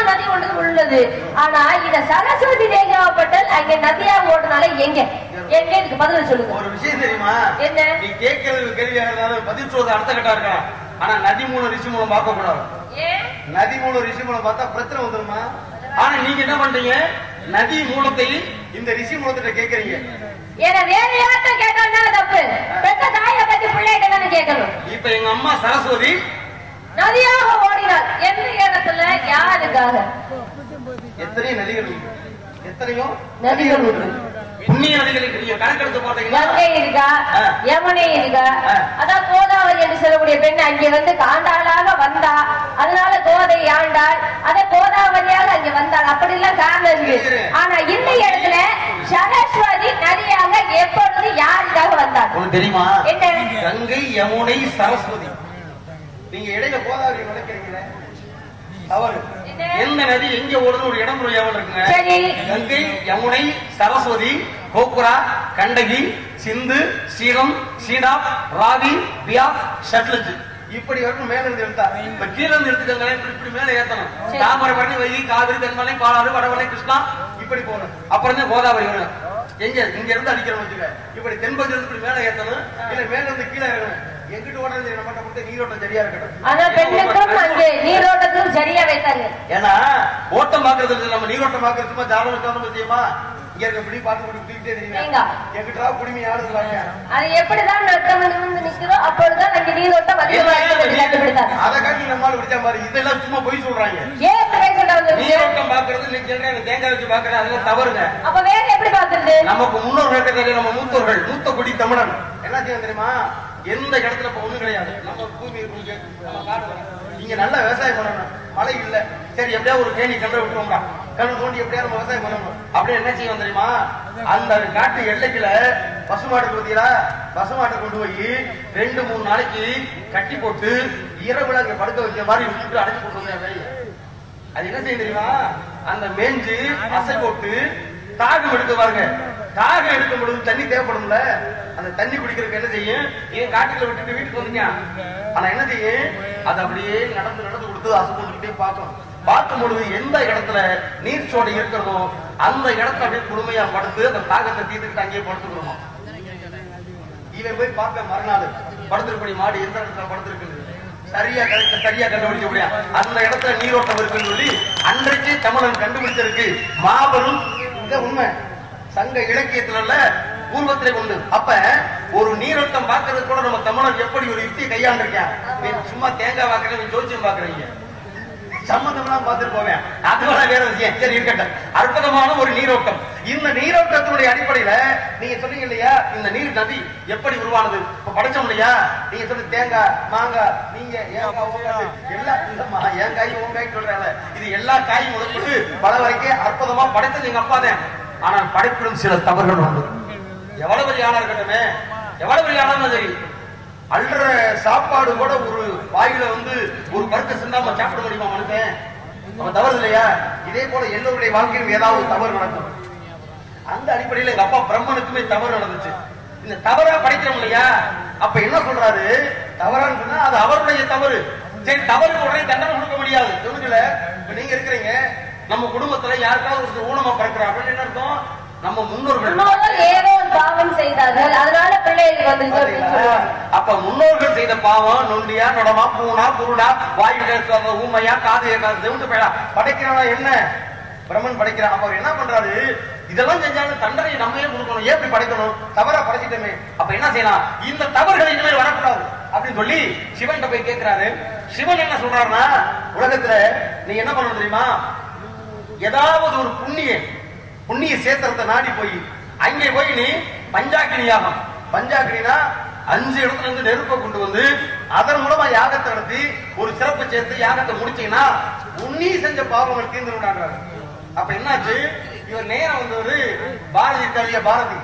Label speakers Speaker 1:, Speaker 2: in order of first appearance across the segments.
Speaker 1: நதி ஒன்று உள்ளது ஆனா இந்த சரஸ்வதி தேங்காவப்பட்டல் அங்க நதியா ஓடுனால எங்க எங்க இதுக்கு பதில் சொல்லுங்க
Speaker 2: ஒரு விஷயம் தெரியுமா
Speaker 1: என்ன?
Speaker 2: நீ கேட்கறது கேள்வியாக இருந்தாலும் பதில் சொல்றது அடுத்த கட்டா இருக்கலாம் ஆனா நதி மூலம் ரிஷி மூலம் பார்க்க கூடாது
Speaker 1: ஏன்
Speaker 2: நதி மூலம் ரிஷி மூலம் பார்த்தா பிரச்சனை வந்துருமா ஆனா நீங்க என்ன பண்றீங்க நதி மூலத்தை இந்த ரிஷி மூலத்திட்ட கேக்குறீங்க
Speaker 1: ஏன்னா வேற யார்கிட்ட கேட்டா தப்பு பெத்த தாய பத்தி பிள்ளைகிட்ட தானே கேட்கணும்
Speaker 2: இப்ப எங்க அம்மா சரஸ்வதி
Speaker 1: நதியாக ஓடினாள் எந்த இடத்துல யாருக்காக
Speaker 2: எத்தனையோ நதிகள் உண்டு. எத்தனையோ
Speaker 1: நதிகள் உண்டு.
Speaker 2: புண்ணிய நதிகளுக்கு நீங்க கணக்கெடுத்து பாத்தீங்கன்னா
Speaker 1: கங்கை இருக்கா
Speaker 2: ஆ.
Speaker 1: யமுனை இருக்கா
Speaker 2: ஆ.
Speaker 1: அதான் கோதாவரி என்று சொல்லக்கூடிய பெண் அங்கே வந்து காண்டாளாக வந்தா அதனால கோதை ஆண்டாள் அதே கோதாவரியாக அங்கே வந்தாள் அப்படி எல்லாம் காரணம் இருக்கு ஆனா இந்த இடத்துல சரஸ்வதி நதியாக எப்பொழுது யாருக்காக வந்தாள்
Speaker 2: உனக்கு தெரியுமா
Speaker 1: என்ன
Speaker 2: கங்கை யமுனை சரஸ்வதி நீங்க இடையில கோதாவரி நினைக்கிறீங்களே தவறு
Speaker 1: என்ன?
Speaker 2: எந்த நதி எங்க ஓடுன்னு ஒரு இடம் ஒரு ஞாபகம் இருக்குங்க
Speaker 1: சரி
Speaker 2: கங்கை யமுனை சரஸ்வதி கோகுரா கண்டகி சிந்து ஸ்ரீரம் ஸ்ரீநாத் ராவி பியாஸ் ஷட்லஜ் இப்படி வரணும் மேல இருந்து எடுத்தா இப்ப கீழ இருந்து எடுத்துக்கங்க இப்படி இப்படி மேல ஏத்தணும்
Speaker 1: சரி.
Speaker 2: தாமிரபரணி வைகை காவிரி தென்மலை பாலாறு வடமலை கிருஷ்ணா இப்படி போகணும் அப்புறம் தான் கோதாவரி வரும் எங்க இங்க இருந்து அடிக்கிறோம் வச்சுக்க இப்படி தென்பகுதி இருந்து இப்படி மேல ஏத்தணும் இல்ல மேல இருந்து கீழே இறங்கணும் எங்கிட்டு ஓடுறது நம்ம மட்டும் நீரோட்டம் சரியா இருக்கட்டும்
Speaker 1: ஆனா பெண்ணுக்கும் அங்கே நீரோட்டத்துக்கும் சரியா வைத்தார்கள்
Speaker 2: ஏன்னா ஓட்டம் பாக்குறது இல்ல, நம்ம நீரோட்டம் பாக்குறது சும்மா ஜாதகம் ஜாதகம் பத்தியமா இங்க இருக்க இப்படி பார்த்து இப்படி தூக்கிட்டே தெரியுமா
Speaker 1: ஏங்க?
Speaker 2: எங்கிட்டா குடிமை யாருங்க
Speaker 1: அது எப்படிதான் நட்டம் வந்து நிக்கிறோ அப்பொழுதுதான் அங்கே நீரோட்டம் அதிகமாக இருக்கும் என்று கண்டுபிடித்தார்
Speaker 2: அதை காட்டி நம்மால பிடிச்ச மாதிரி இதெல்லாம் சும்மா பொய் சொல்றாங்க
Speaker 1: ஏன் இப்படி பேசிட்டு வந்தீங்க?
Speaker 2: நீரோட்டம் பாக்குறது நீங்க சொல்றாங்க தேங்காய் வச்சு பாக்குறது அதெல்லாம் தவறுங்க
Speaker 1: அப்ப வேற எப்படி பாக்குறது
Speaker 2: நமக்கு முன்னோர்கள் இருக்கிறது நம்ம மூத்தோர்கள் மூத்த குடி தமிழன் என்ன செய்யும் தெரியுமா எந்த இடத்துல இப்ப ஒண்ணும் கிடையாது நம்ம பூமி இருக்கு நம்ம காடு இருக்கு. இங்க நல்லா விவசாயம் பண்ணணும் மழை இல்ல சரி எப்படியா ஒரு கேணி கண்டு விட்டுருவோம்டா கண்டு தோண்டி எப்படியா நம்ம விவசாயம் பண்ணணும் அப்படியே என்ன செய்யும் தெரியுமா அந்த காட்டு எல்லைக்குள்ள பசுமாடு பார்த்தீங்களா பசுமாட்டை கொண்டு போய் ரெண்டு மூணு நாளைக்கு கட்டி போட்டு இரவுல அங்க படுக்க வைக்கிற மாதிரி விட்டுட்டு அடைச்சு போட்டு வந்து வெளியே அது என்ன செய்யும் தெரியுமா அந்த மேஞ்சு அசை போட்டு தாகம் எடுக்க பாருங்க தாகம் எடுக்கும் பொழுது தண்ணி தேவைப்படும்ல அந்த தண்ணி குடிக்கிறதுக்கு என்ன செய்யும் ஏன் காட்டுல விட்டுட்டு வீட்டுக்கு வந்துங்க ஆனா என்ன செய்யும் அது அப்படியே நடந்து நடந்து கொடுத்து அசை போட்டுக்கிட்டே பார்க்கும் பார்க்கும் பொழுது எந்த இடத்துல நீர் சோடை இருக்கிறதோ அந்த இடத்த அப்படியே குடுமையா படுத்து அந்த தாகத்தை தீர்த்துக்கிட்டு அங்கேயே படுத்துக்கணும் இவன் போய் பார்க்க மறுநாள் படுத்திருக்கக்கூடிய மாடு எந்த இடத்துல படுத்திருக்கு சரியா கரெக்ட் சரியா கண்டுபிடிக்க முடியாது அந்த இடத்துல நீரோட்டம் இருக்குன்னு சொல்லி அன்றைக்கு தமிழன் கண்டுபிடிச்சிருக்கு மாபெரும் இங்க உண்மை சங்க இலக்கியத்துல இல்ல பூர்வத்திலே உண்டு அப்ப ஒரு நீரோட்டம் பார்க்கறது கூட நம்ம தமிழன் எப்படி ஒரு யுக்தியை கையாண்டிருக்கேன் நீ சும்மா தேங்காய் பார்க்கறேன் நீ ஜோசியம் பாக்குறீங்க சம்பந்தம்லாம் பார்த்துட்டு போவேன் அதோட வேற விஷயம் சரி இருக்கட்டும் அற்புதமான ஒரு நீரோட்டம் இந்த நீரோட்டத்தினுடைய அடிப்படையில நீங்க சொன்னீங்க இல்லையா இந்த நீர் நதி எப்படி உருவானது இப்ப படிச்சோம் இல்லையா நீங்க சொன்ன தேங்காய் மாங்காய் நீங்க ஏங்காய் ஊங்காய் எல்லா இல்லம்மா ஏன் காய் உன் காய் சொல்றாங்க இது எல்லா காயும் முதற்கொண்டு பல வரைக்கும் அற்புதமா படைத்தது எங்க அப்பா தான் ஆனால் படைப்பிலும் சில தவறுகள் உண்டு எவ்வளவு பெரிய ஆளா இருக்கட்டுமே எவ்வளவு பெரிய ஆளா சரி அல்ற சாப்பாடு கூட ஒரு வாயில வந்து ஒரு பருக்க சிந்தாம சாப்பிட முடியுமா மனுஷன் அவன் தவறு இல்லையா இதே போல எல்லோருடைய வாழ்க்கையிலும் ஏதாவது தவறு நடக்கும் அந்த அடிப்படையில எங்க அப்பா பிரம்மனுக்குமே தவறு நடந்துச்சு இந்த தவறா படைக்கிறோம் இல்லையா அப்ப என்ன சொல்றாரு தவறான்னு சொன்னா அது அவருடைய தவறு சரி தவறுக்கு உடனே தண்டனை கொடுக்க முடியாது சொல்லுங்கள இப்ப நீங்க இருக்கிறீங்க நம்ம குடும்பத்துல யாருக்காவது ஒரு ஊனமா பிறக்கிறா அப்படின்னு என்ன அர்த்தம் நம்ம முன்னோர்கள்
Speaker 1: முன்னோர்கள் ஏதோ ஒரு பாவம் செய்தார்கள் அதனால பிள்ளைகளுக்கு வந்துச்சு அப்படின்னு சொல்லுவாங்க
Speaker 2: அப்ப முன்னோர்கள் செய்த பாவம் நொண்டியா நொடமா பூனா குருடா வாயு கேட்காத ஊமையா காது கேட்காத செவிட்டு போயிடா படைக்கிறானா என்ன பிரம்மன் படைக்கிறான் அப்ப அவர் என்ன பண்றாரு இதெல்லாம் செஞ்சாலும் தண்டனை நம்மளே கொடுக்கணும் ஏன் இப்படி படைக்கணும் தவறா படைச்சிட்டோமே அப்ப என்ன செய்யலாம் இந்த தவறுகள் இனிமேல் வரக்கூடாது அப்படின்னு சொல்லி சிவன் போய் கேட்கிறாரு சிவன் என்ன சொல்றாருன்னா உலகத்துல நீ என்ன பண்ணணும் தெரியுமா ஏதாவது ஒரு புண்ணிய புண்ணிய சேத்திரத்தை நாடி போய் அங்கே போய் நீ பஞ்சாக்கினி யாகம் பஞ்சாக்கினா அஞ்சு இடத்துல இருந்து நெருப்பை கொண்டு வந்து அதன் மூலமா யாகத்தை நடத்தி ஒரு சிறப்பு சேர்த்து யாகத்தை முடிச்சீங்கன்னா உன்னி செஞ்ச பாவங்கள் தீர்ந்துடாங்கிறாரு அப்ப என்னாச்சு இவர் நேரம் வந்தவர் பாரதி தள்ளிய பாரதி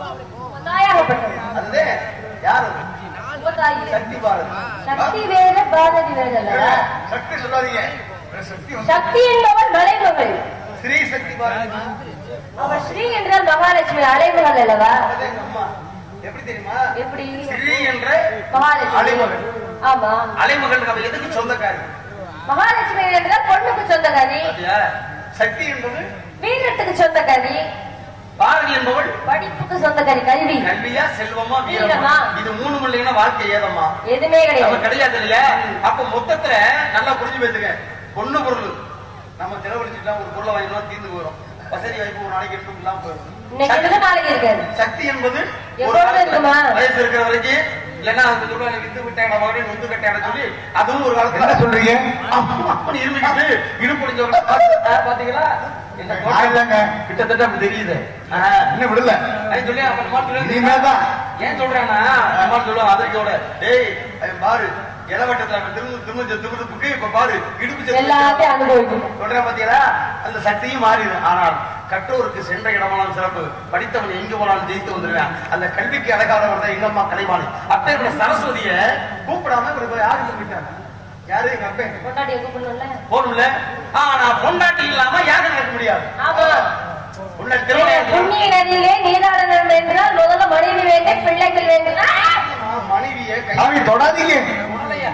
Speaker 1: தாயாகப்பட்டது
Speaker 2: அதுதே யாரு அது?
Speaker 1: உபதாயி.
Speaker 2: சக்தி பாரதி
Speaker 1: சக்தி வேற பாரதி வேற அல்லவா
Speaker 2: சக்தி சொல்லாதீங்க சக்தி வந்து-
Speaker 1: சக்தி என்பவள் மலைமகள்
Speaker 2: ஸ்ரீ சக்தி பாரதி
Speaker 1: அவள் ஸ்ரீ என்றால் மகாலட்சுமி அலைமகள் அல்லவா
Speaker 2: அதுதான் எங்க அம்மா எப்படி தெரியுமா
Speaker 1: எப்படி
Speaker 2: ஸ்ரீ என்ற
Speaker 1: மகாலட்சுமி
Speaker 2: அலைமகள்
Speaker 1: ஆமா
Speaker 2: அலைமகள் அவ எதுக்கு சொந்தக்காரி
Speaker 1: மகாலட்சுமி என்றால் பொண்ணுக்கு சொந்தக்காரி
Speaker 2: பாத்தியா? சக்தி என்பது
Speaker 1: வீரத்துக்கு சொந்தக்காரி
Speaker 2: பாரதி என்பவள்
Speaker 1: படிப்புக்கு சொந்தக்காரி கல்வி
Speaker 2: கல்வியா செல்வமா வீரமா
Speaker 1: வீரமா.
Speaker 2: இது மூணு இல்லைன்னா வாழ்க்கை ஏதம்மா
Speaker 1: எதுவுமே
Speaker 2: நம்ம
Speaker 1: கிடையாது
Speaker 2: கிடையாது இல்லையா அப்ப மொத்தத்துல நல்லா புரிஞ்சு பேசுங்க பொண்ணு பொருள் நம்ம செலவழிச்சுட்டா ஒரு பொருளை வாங்கினா தீர்ந்து போயிடும் வசதி வாய்ப்பு ஒரு நாளைக்கு இருக்கும் இல்லாம போயிடும்
Speaker 1: இன்னைக்கு இருந்து நாளைக்கு இருக்காது
Speaker 2: சக்தி என்பது ஒரு
Speaker 1: எவ்வளவு
Speaker 2: காலத்துல
Speaker 1: இருக்குமா?
Speaker 2: வயசு இருக்கிற வரைக்கும் இல்லைன்னா அவங்க சொல்லுவாங்க வித்து விட்டாங்க மகனே நொந்து கட்டாங்க சொல்லி அதுவும் ஒரு
Speaker 3: என்ன
Speaker 2: காலத்துல
Speaker 3: சொல்றீங்க
Speaker 2: அப்படி அப்படி இருந்துக்கிட்டு இடுப்படிஞ்சவங்க பாத்தீங்களா என்ன
Speaker 3: நான் இல்லைங்க.
Speaker 2: கிட்டத்தட்ட அப்படி தெரியுது ஆ.
Speaker 3: இன்னும் விடல
Speaker 2: அது சொல்லி அப்ப நம்ம சொல்லி
Speaker 3: இனிமேதான்.
Speaker 2: ஏன் சொல்றேன்னா நம்ம சொல்லுவோம் அதற்கோட டேய் அவன் பாரு இளவட்டத்துல அவன் திரும்ப திரும்ப திரும்புக்கு இப்ப பாரு இடுப்பு செத்து
Speaker 1: எல்லாத்தையும் அனுபவிக்கணும்
Speaker 2: சொல்றேன் பாத்தீங்களா அந்த சக்தியும் மாறிடும் ஆனால் கற்றோருக்கு சென்ற இடமெல்லாம் சிறப்பு படித்தவன் எங்க போனாலும் ஜெயித்து வந்துருவேன் அந்த கல்விக்கு அழகாதவன் தான் எங்க அம்மா கலைவாணி அப்பேற்பட்ட சரஸ்வதிய கூப்பிடாம இவருக்கு யாரு கூப்பிட்டாங்க யாரு எங்க அப்பே
Speaker 1: கொண்டாடிய கூப்பிடணும்ல
Speaker 2: போகணும்ல ஆனா பொண்டாட்டி இல்லாம யாரும் நடக்க முடியாது
Speaker 1: ஆமா
Speaker 2: உன்னை திருமணம்
Speaker 1: புண்ணிய நதியிலே நீராடணும் என்றால் முதல்ல மனைவி வேண்டும் பிள்ளைகள் வேண்டும் ஆ!
Speaker 2: மனைவிய கை
Speaker 3: சாமி தொடாதீங்க
Speaker 2: முதலையா?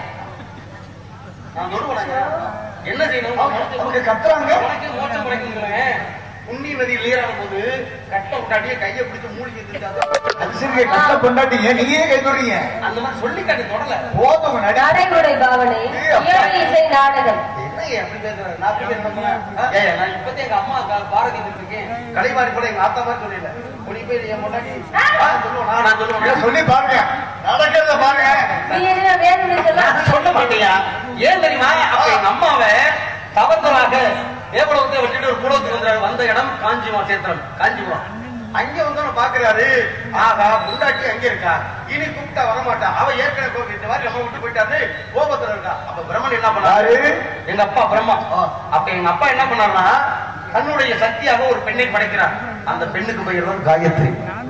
Speaker 2: நான் சொல்லுவேன் என்ன செய்யணும்
Speaker 3: அவங்க கத்துறாங்க
Speaker 2: உனக்கு மோட்சம் கிடைக்குங்கிறேன் புண்ணிய நதியில் நீராடும் போது கட்ட முட்டாடியே கையை பிடிச்சு மூழ்கி இருந்துட்டாங்க
Speaker 3: அது சரி கஷ்ட பொண்டாட்டீங்க நீங்க ஏன் கை தொடறீங்க
Speaker 2: அந்த மாதிரி சொல்லி காட்டி தொடல
Speaker 3: போதும் நடி
Speaker 1: நடைமுறை பாவனை இயல் இசை நாடகம்
Speaker 2: என்ன அப்படி பேசுற நான் அப்படி என்ன பண்ணேன்? ஏய், நான் இப்பத்தே எங்க அம்மா கா- பாரதி இருக்கேன் கலைவாரி கூட எங்க ஆத்தா மாதிரி சொல்லல உனி போய் என் முன்னாடி நான் சொல்லுவேன் நான் நான்
Speaker 3: இதை
Speaker 2: சொல்லுவேன்
Speaker 3: சொல்லி பாருங்க நடக்கிறத பாருங்க
Speaker 1: நீ என்ன வேணும்னு சொல்ல
Speaker 2: நான் சொல்ல மாட்டேயா ஏன் தெரியுமா அப்ப எங்க அம்மாவை தவறுதலாக தேவலோகத்தை விட்டுட்டு ஒரு கூடத்துக்கு வந்தாரு வந்த இடம் காஞ்சிபுரம் சேத்திரம் காஞ்சிபுரம் அங்க வந்து அவன் பாக்குறாரு ஆகா முண்டாட்டி அங்க இருக்கா இனி கூப்பிட்டா வரமாட்டா அவ ஏற்கனவே கோபம் இந்த மாதிரி நம்ம விட்டு போயிட்டாரு கோபத்துல இருக்கா அப்ப பிரம்மன் என்ன பண்ணாரு
Speaker 3: யாரு?
Speaker 2: எங்க அப்பா பிரம்மா அப்ப எங்க அப்பா என்ன பண்ணாருன்னா தன்னுடைய சக்தியாக ஒரு பெண்ணை படைக்கிறார் அந்த பெண்ணுக்கு பெயர் தான் காயத்ரி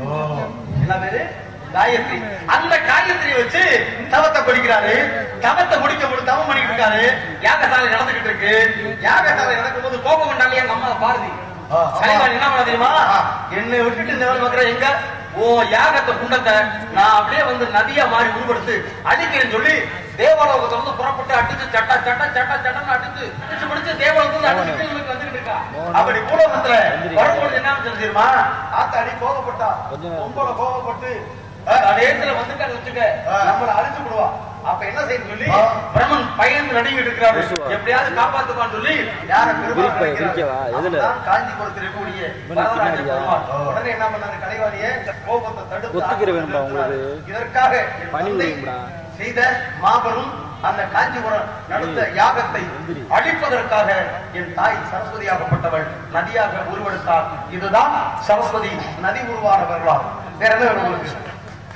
Speaker 2: என்ன பேரு காயத்ரி அந்த காயத்ரியை வச்சு தவத்தை படிக்கிறாரு தவத்தை முடிக்க முடியும் தவம் பண்ணிட்டு இருக்காரு யாகசாலை நடந்துகிட்டு இருக்கு யாகசாலை நடக்கும் போது கோபம் கொண்டாலே எங்க அம்மா பாரதி
Speaker 3: ஆ, ஆமா.
Speaker 2: கலைவாணி என்ன பண்ண தெரியுமா
Speaker 3: ஆ.
Speaker 2: என்னை விட்டுட்டு இந்த வேலை பார்க்கிற எங்க ஓ யாகத்தை குண்டத்தை நான் அப்படியே வந்து நதியா மாறி உருவெடுத்து அடிக்கிறேன்னு சொல்லி தேவலோகத்துல இருந்து புறப்பட்டு அடிச்சு சட்டா சட்டா சட்டா சட்டன்னு அடிச்சு அடிச்சு பிடிச்சு தேவலோகத்துல அடிச்சு இவனுக்கு வந்துகிட்டு இருக்கா அப்படி பூலோகத்துல வரும்பொழுது என்ன ஆச்சு தெரியுமா ஆத்தாடி கோபப்பட்டா பொம்பளை கோபப்பட்டு கடைசியில வந்துட்டு வச்சுக்க நம்மள அழிச்சு விடுவா அப்ப என்ன செய்யணும் சொல்லி
Speaker 3: ஆ.
Speaker 2: பிரம்மன் பயந்து நடுங்கிட்டு இருக்கிறாரு எப்படியாவது காப்பாத்துவான்னு சொல்லி யார
Speaker 4: விரிப்ப- விரிக்கவா? எதுல?
Speaker 2: காஞ்சிபுரத்தில் இருக்கக்கூடிய
Speaker 4: இவனுக்கு
Speaker 2: வரதராஜ
Speaker 4: பின்னாடியா?
Speaker 2: பெருமாள் உடனே என்ன பண்ணாரு கலைவாணியை கோபத்தை தடுத்து
Speaker 4: ஒத்துக்கிற வேணும்பா உங்களுக்கு?
Speaker 2: இதற்காக என்
Speaker 4: பணி
Speaker 2: தந்தை
Speaker 4: விடுங்கடா.
Speaker 2: செய்த மாபெரும் அந்த காஞ்சிபுரம் நடந்த யாகத்தை அழிப்பதற்காக என் தாய் சரஸ்வதியாகப்பட்டவள் நதியாக உருவெடுத்தார் இதுதான் சரஸ்வதி நதி உருவான வரலாறு வேற என்ன வேணும் உங்களுக்கு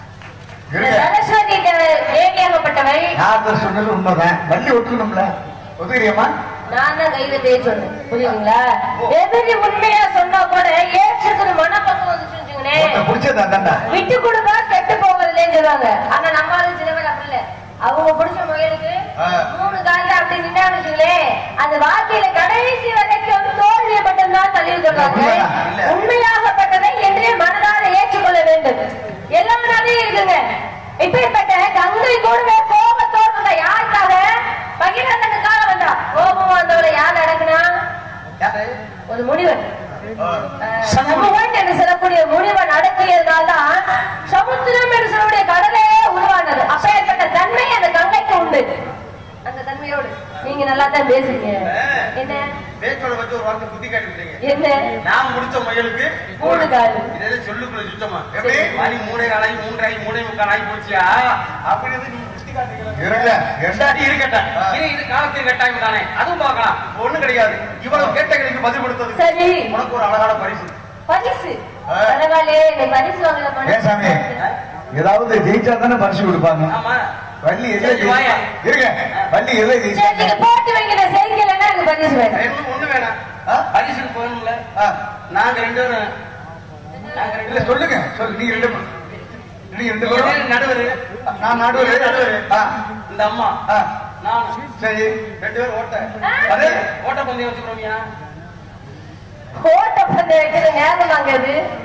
Speaker 3: இருங்க
Speaker 1: சரஸ்வதி தேவ- தேவியாகப்பட்டவள்
Speaker 3: யார் சொன்னது உண்மைதான் வண்டி ஒட்டுக்கணும்ல ஒத்துக்கிறியம்மா
Speaker 1: நான் தான் கைவிட்டே சொன்னேன் புரியுதுங்களா எதிரி உண்மையா சொன்னா கூட ஏற்றுக்கிற மனப்பக்குவம் வந்துச்சுன்னு வச்சுக்கோங்களேன்.
Speaker 3: உன்னை பிடிச்சது அதான்டா
Speaker 1: விட்டு கொடுப்பா கெட்டு போவதில்லைன்னு சொல்லுவாங்க ஆனா நம்ம ஆளு சில பேர் அப்படி இல்ல அவங்க பிடிச்ச முயலுக்கு
Speaker 3: ஆ.
Speaker 1: மூணு காலில அப்படி நின்னான்னு வச்சுங்களேன் அந்த வாழ்க்கையில கடைசி வரைக்கும் தோல்வியை மட்டும்தான் தள்ளி சொல்றாங்க
Speaker 3: உண்மையா? இல்ல.
Speaker 1: உண்மையாகப்பட்டதை என்றே மனதார ஏற்றுக்கொள்ள வேண்டும் எல்லாராலையும் இருக்குங்க இப்பேற்பட்ட கங்கை கூடவே கோபத்தோடு வந்த யாருக்காக பகிரந்தனுக்காக வந்தா கோபம் வந்தவளை யார் அடக்குனா
Speaker 2: யாரு
Speaker 1: ஒரு முனிவன்
Speaker 3: ஆ.
Speaker 1: சமூகன் என்று சொல்லக்கூடிய முனிவன் அடக்கியதுனால்தான் சமுத்திரம் என்று சொல்லக்கூடிய கடலே உருவானது அப்பேற்பட்ட தன்மை அந்த கங்கைக்கு உண்டு அந்த தன்மையோடு நீங்க நல்லா தான் பேசுறீங்க என்ன
Speaker 2: பேச்சோட வச்சு ஒரு வார்த்தை புத்தி காட்டிவிட்டீங்க
Speaker 1: என்ன
Speaker 2: நான் முடிச்ச முயலுக்கு
Speaker 1: மூணு கால்
Speaker 2: இதெல்லாம் சொல்லுக்குள்ள சுத்தமா எப்படி மணி மூணே காலாகி மூன்றாகி மூணே முக்கால் ஆகி போச்சியா அப்படி இருந்து நீங்க புத்தி காட்டுறீங்களா
Speaker 3: இருங்க என்ன
Speaker 2: சரி, இருக்கட்டும் இது இது காலத்தின் கட்டாயம் தானே அதுவும் பார்க்கலாம் ஒண்ணும் கிடையாது இவ்வளவு கேட்டகளுக்கு பதில் கொடுத்தது
Speaker 1: சரி
Speaker 2: உனக்கு ஒரு அழகான பரிசு
Speaker 1: பரிசு
Speaker 3: ஆ.
Speaker 1: பரவாயில்லையே நீ பரிசு வாங்கல
Speaker 3: ஏன் சாமி ஏதாவது ஜெயிச்சா தானே பரிசு கொடுப்பாங்க
Speaker 2: ஆமா
Speaker 3: வள்ளி எதுல
Speaker 2: சரி, வாயா.
Speaker 3: ஜெயிச்சா இருங்க வள்ளி எதுல
Speaker 1: சரி
Speaker 3: ஜெயிச்சா
Speaker 1: நீங்க போட்டு வைக்கிற செய்தியிலன்னா எனக்கு பரிசு வேணும்
Speaker 2: ரெண்டு ஒண்ணு வேணாம்
Speaker 3: ஆ?
Speaker 2: பரிசுக்கு போகணும்ல
Speaker 3: ஆ.
Speaker 2: நாங்க ரெண்டு பேரும் நாங்க ரெண்டு
Speaker 3: இல்ல
Speaker 2: பேரும்
Speaker 3: சொல்லுங்க சொல்லு நீங்க ரெண்டு பேரும். நீங்க ரெண்டு
Speaker 2: நீங்க
Speaker 3: பேரும்
Speaker 2: நடுவர்
Speaker 3: நான் நடுவர்
Speaker 2: நடுவர்
Speaker 3: ஆ.
Speaker 2: இந்த அம்மா
Speaker 3: ஆ.
Speaker 2: நான்
Speaker 3: சரி
Speaker 2: ரெண்டு பேரும் ஓட்ட
Speaker 3: அது
Speaker 2: ஓட்ட பந்தயம் வச்சுக்கிறோமியா
Speaker 1: கோட்டை பந்து வைக்கிற நேரம் வாங்குறது
Speaker 2: நீங்க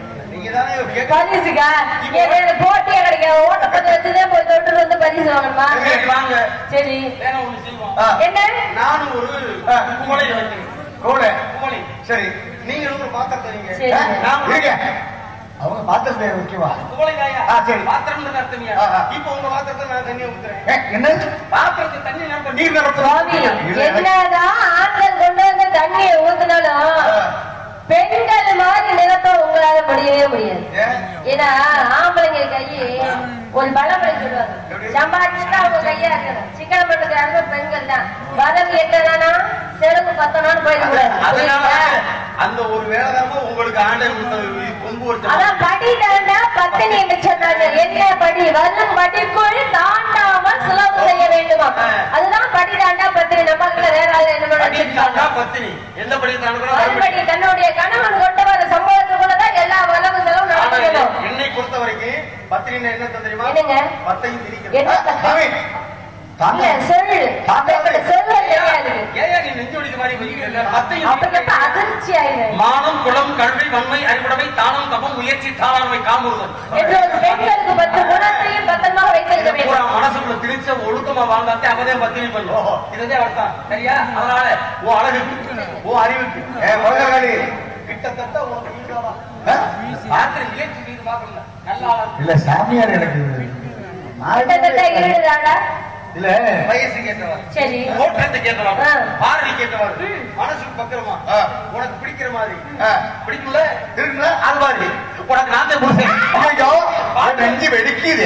Speaker 2: நீங்க தானே கேட்க
Speaker 1: பரிசுக்கா எனக்கு போட்டியா கிடைக்காது ஓட்டப்பந்து வச்சுதான் போய் தொட்டு வந்து பரிசு வாங்கணுமா
Speaker 2: சரி, வாங்க
Speaker 1: சரி
Speaker 2: வேற ஒண்ணு செய்வோம்
Speaker 3: ஆ,
Speaker 1: என்ன
Speaker 2: நானும் ஒரு குமலை வைக்கிறேன்
Speaker 3: கூட
Speaker 2: குமலை
Speaker 3: சரி
Speaker 2: நீங்களும் ஒரு பாத்திரத்தை நீங்க
Speaker 1: சரி.
Speaker 2: நான் ஒரு-
Speaker 3: இருங்க அவங்க பாத்திரத்தை வைக்கவா
Speaker 2: குவளை தாயா?
Speaker 3: ஆ, சரி.
Speaker 2: பாத்திரம்னு அர்த்தமியா?
Speaker 3: ஆ, ஆ.
Speaker 2: இப்ப உங்க பாத்திரத்தை நான் தண்ணியை ஊத்துறேன்.
Speaker 3: ஏ, என்ன
Speaker 2: பாத்திரத்தை தண்ணி நிரப்ப நீர்
Speaker 1: சுவாமி என்னதான் ஆண்கள் கொண்டு வந்து தண்ணியை ஊத்துனாலும் பெண்கள் மாதிரி நிரப்ப உங்களால முடியவே முடியாது ஏன்னா ஆம்பளைங்க கையே ஒரு பழமொழி சொல்லுவாங்க சம்பாதிச்சுட்டா அவங்க கையா இருக்கணும் சிக்கன பண்ணுறாங்க பெண்கள் தான் வரவு எட்டனா செலவு பத்தனான்னு போயிடக்கூடாது
Speaker 2: அதனால
Speaker 1: புரியுதா?
Speaker 2: அந்த ஒரு வேலைதாம உங்களுக்கு ஆண்டை கொடுத்தது கொம்பு வச்ச
Speaker 1: அதான் படி தாண்டா பத்தினி என்று சொன்னாங்க என்ன படி வரும் படிக்குள் தாண்டாமல் சுலபு செய்ய வேண்டுமா அதுதான் படி தாண்டா பத்தினி நம்மளுக்கு வேற ஆள் என்ன பண்ண
Speaker 2: படித்தாண்டா பத்தினி எந்த படித்தாலும் கூட
Speaker 1: மறுபடி தன்னுடைய கணவன் கொண்டு வர சம்பவத்துக்குள்ளதான் எல்லா வளவு செலவும் நடக்கணும்
Speaker 2: என்னை பொறுத்த வரைக்கும் பத்திரினா என்ன தெரியுமா
Speaker 1: என்னங்க?
Speaker 2: பத்தையும் திரிக்கிறது
Speaker 1: என்ன
Speaker 3: சாமி தாத்தா
Speaker 1: இல்ல சொல்லு அப்ப சொல்ல தெரியாது
Speaker 2: ஏயா நீ நெஞ்சு வலிக்க மாதிரி வலிக்கிறல்ல? பத்தையும்
Speaker 1: அப்ப எப்ப
Speaker 2: திரிக்கிறது.
Speaker 1: அதிர்ச்சி ஆயிடும்
Speaker 2: மானம் குளம் கல்வி வன்மை அறிவுடைமை தானம் தபம் முயற்சி தாளாண்மை காமுறுதல்
Speaker 1: என்று ஒரு பெண்களுக்கு பத்து குணத்தையும் பத்திரமாக வைத்திருக்க
Speaker 2: இதை பூரா
Speaker 1: வேண்டும்
Speaker 2: மனசுக்குள்ள திரிச்ச ஒழுக்கமா வாழ்ந்தாத்தே அவதே பத்தினி பண்ணும் இதுதான் அர்த்தம் சரியா அதனால உன் அழகுக்கு உன் அறிவுக்கு
Speaker 3: ஏ முதலாளி
Speaker 2: கிட்டத்தட்ட உனக்கு ஈடாதான்.
Speaker 3: ஆ?
Speaker 2: ராத்திரி முயற்சி செய்து பார்க்கல நல்ல ஆளா இருக்கு.
Speaker 3: இல்ல சாமியார் எனக்கு
Speaker 1: கிட்டத்தட்ட ஈடுதாடா
Speaker 3: இல்ல
Speaker 2: வயசு கேட்டவர்
Speaker 1: சரி
Speaker 2: தோற்றத்தை கேட்டவர்
Speaker 1: ஆ.
Speaker 2: பார்வை கேட்டவர் மனசுக்கு பத்திரமா
Speaker 3: ஆ.
Speaker 2: உனக்கு பிடிக்கிற மாதிரி
Speaker 3: ஆ.
Speaker 2: பிடிக்கும்ல
Speaker 3: இருக்குல்ல?
Speaker 2: அது மாதிரி உனக்கு நான் தான் கொடுத்தேன்
Speaker 3: ஐயோ என் நெஞ்சு வெடிக்குது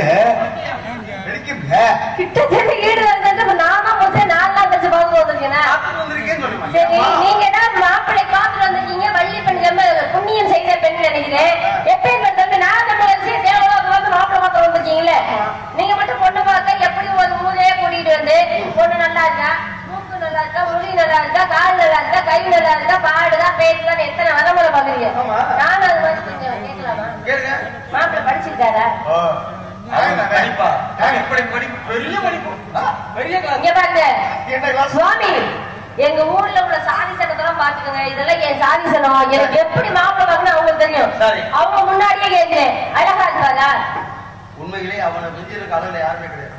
Speaker 3: வெடிக்குது
Speaker 1: கிட்டத்தட்ட ஈடு வந்து நானா முதல்ல நாலு நாள் கழிச்சு பார்க்க வந்திருக்கேனா
Speaker 2: பார்த்துட்டு வந்திருக்கேன்னு சொல்லுமா
Speaker 1: சரி நீங்க என்ன மாப்பிள்ளை பார்த்துட்டு வந்திருக்கீங்க வள்ளி பெண் ஜென்ம புண்ணியம் செய்த பெண் நினைக்கிறேன் எப்பயும் தம்பி நான் நம்ம வச்சு தேவலோகம் வந்து மாப்பிள்ளை பார்க்க வந்திருக்கீங்களே நீங்க மட்டும் பொண்ணு பார்க்க எப்படி ஒரு ஊரே கூட்டிட்டு வந்து பொண்ணு நல்லா இருக்கா மூக்கு நல்லா இருக்கா முடி நல்லா இருக்கா கால் நல்லா இருக்கா கை நல்லா இருக்கா பாடுதா பேசுதான் எத்தனை வரமுறை பாக்குறீங்க
Speaker 2: ஆமா.
Speaker 1: நானும் அது மாதிரி கொஞ்சம் கேட்கலாமா
Speaker 2: கேளுங்க
Speaker 1: மாப்பிள்ளை படிச்சிருக்காரா
Speaker 3: ஓ
Speaker 2: படிப்பா எப்படி படிப்பு பெரிய படிப்பு பெரிய கிளாஸ்
Speaker 1: இங்க பாருங்க
Speaker 3: என்ன கிளாஸ்
Speaker 1: சுவாமி எங்க ஊர்ல உள்ள சாதி சட்டத்தெல்லாம் பாத்துக்கோங்க இதெல்லாம் என் சாதி சட்டம் எனக்கு எப்படி மாப்பிள்ளை பார்க்கணும் அவங்களுக்கு தெரியும்
Speaker 2: சரி.
Speaker 1: அவங்க முன்னாடியே கேட்கிறேன் அழகா இருக்காரா
Speaker 2: உண்மையிலே அவனை மிஞ்சிருக்க அளவுல யாருமே கிடையாது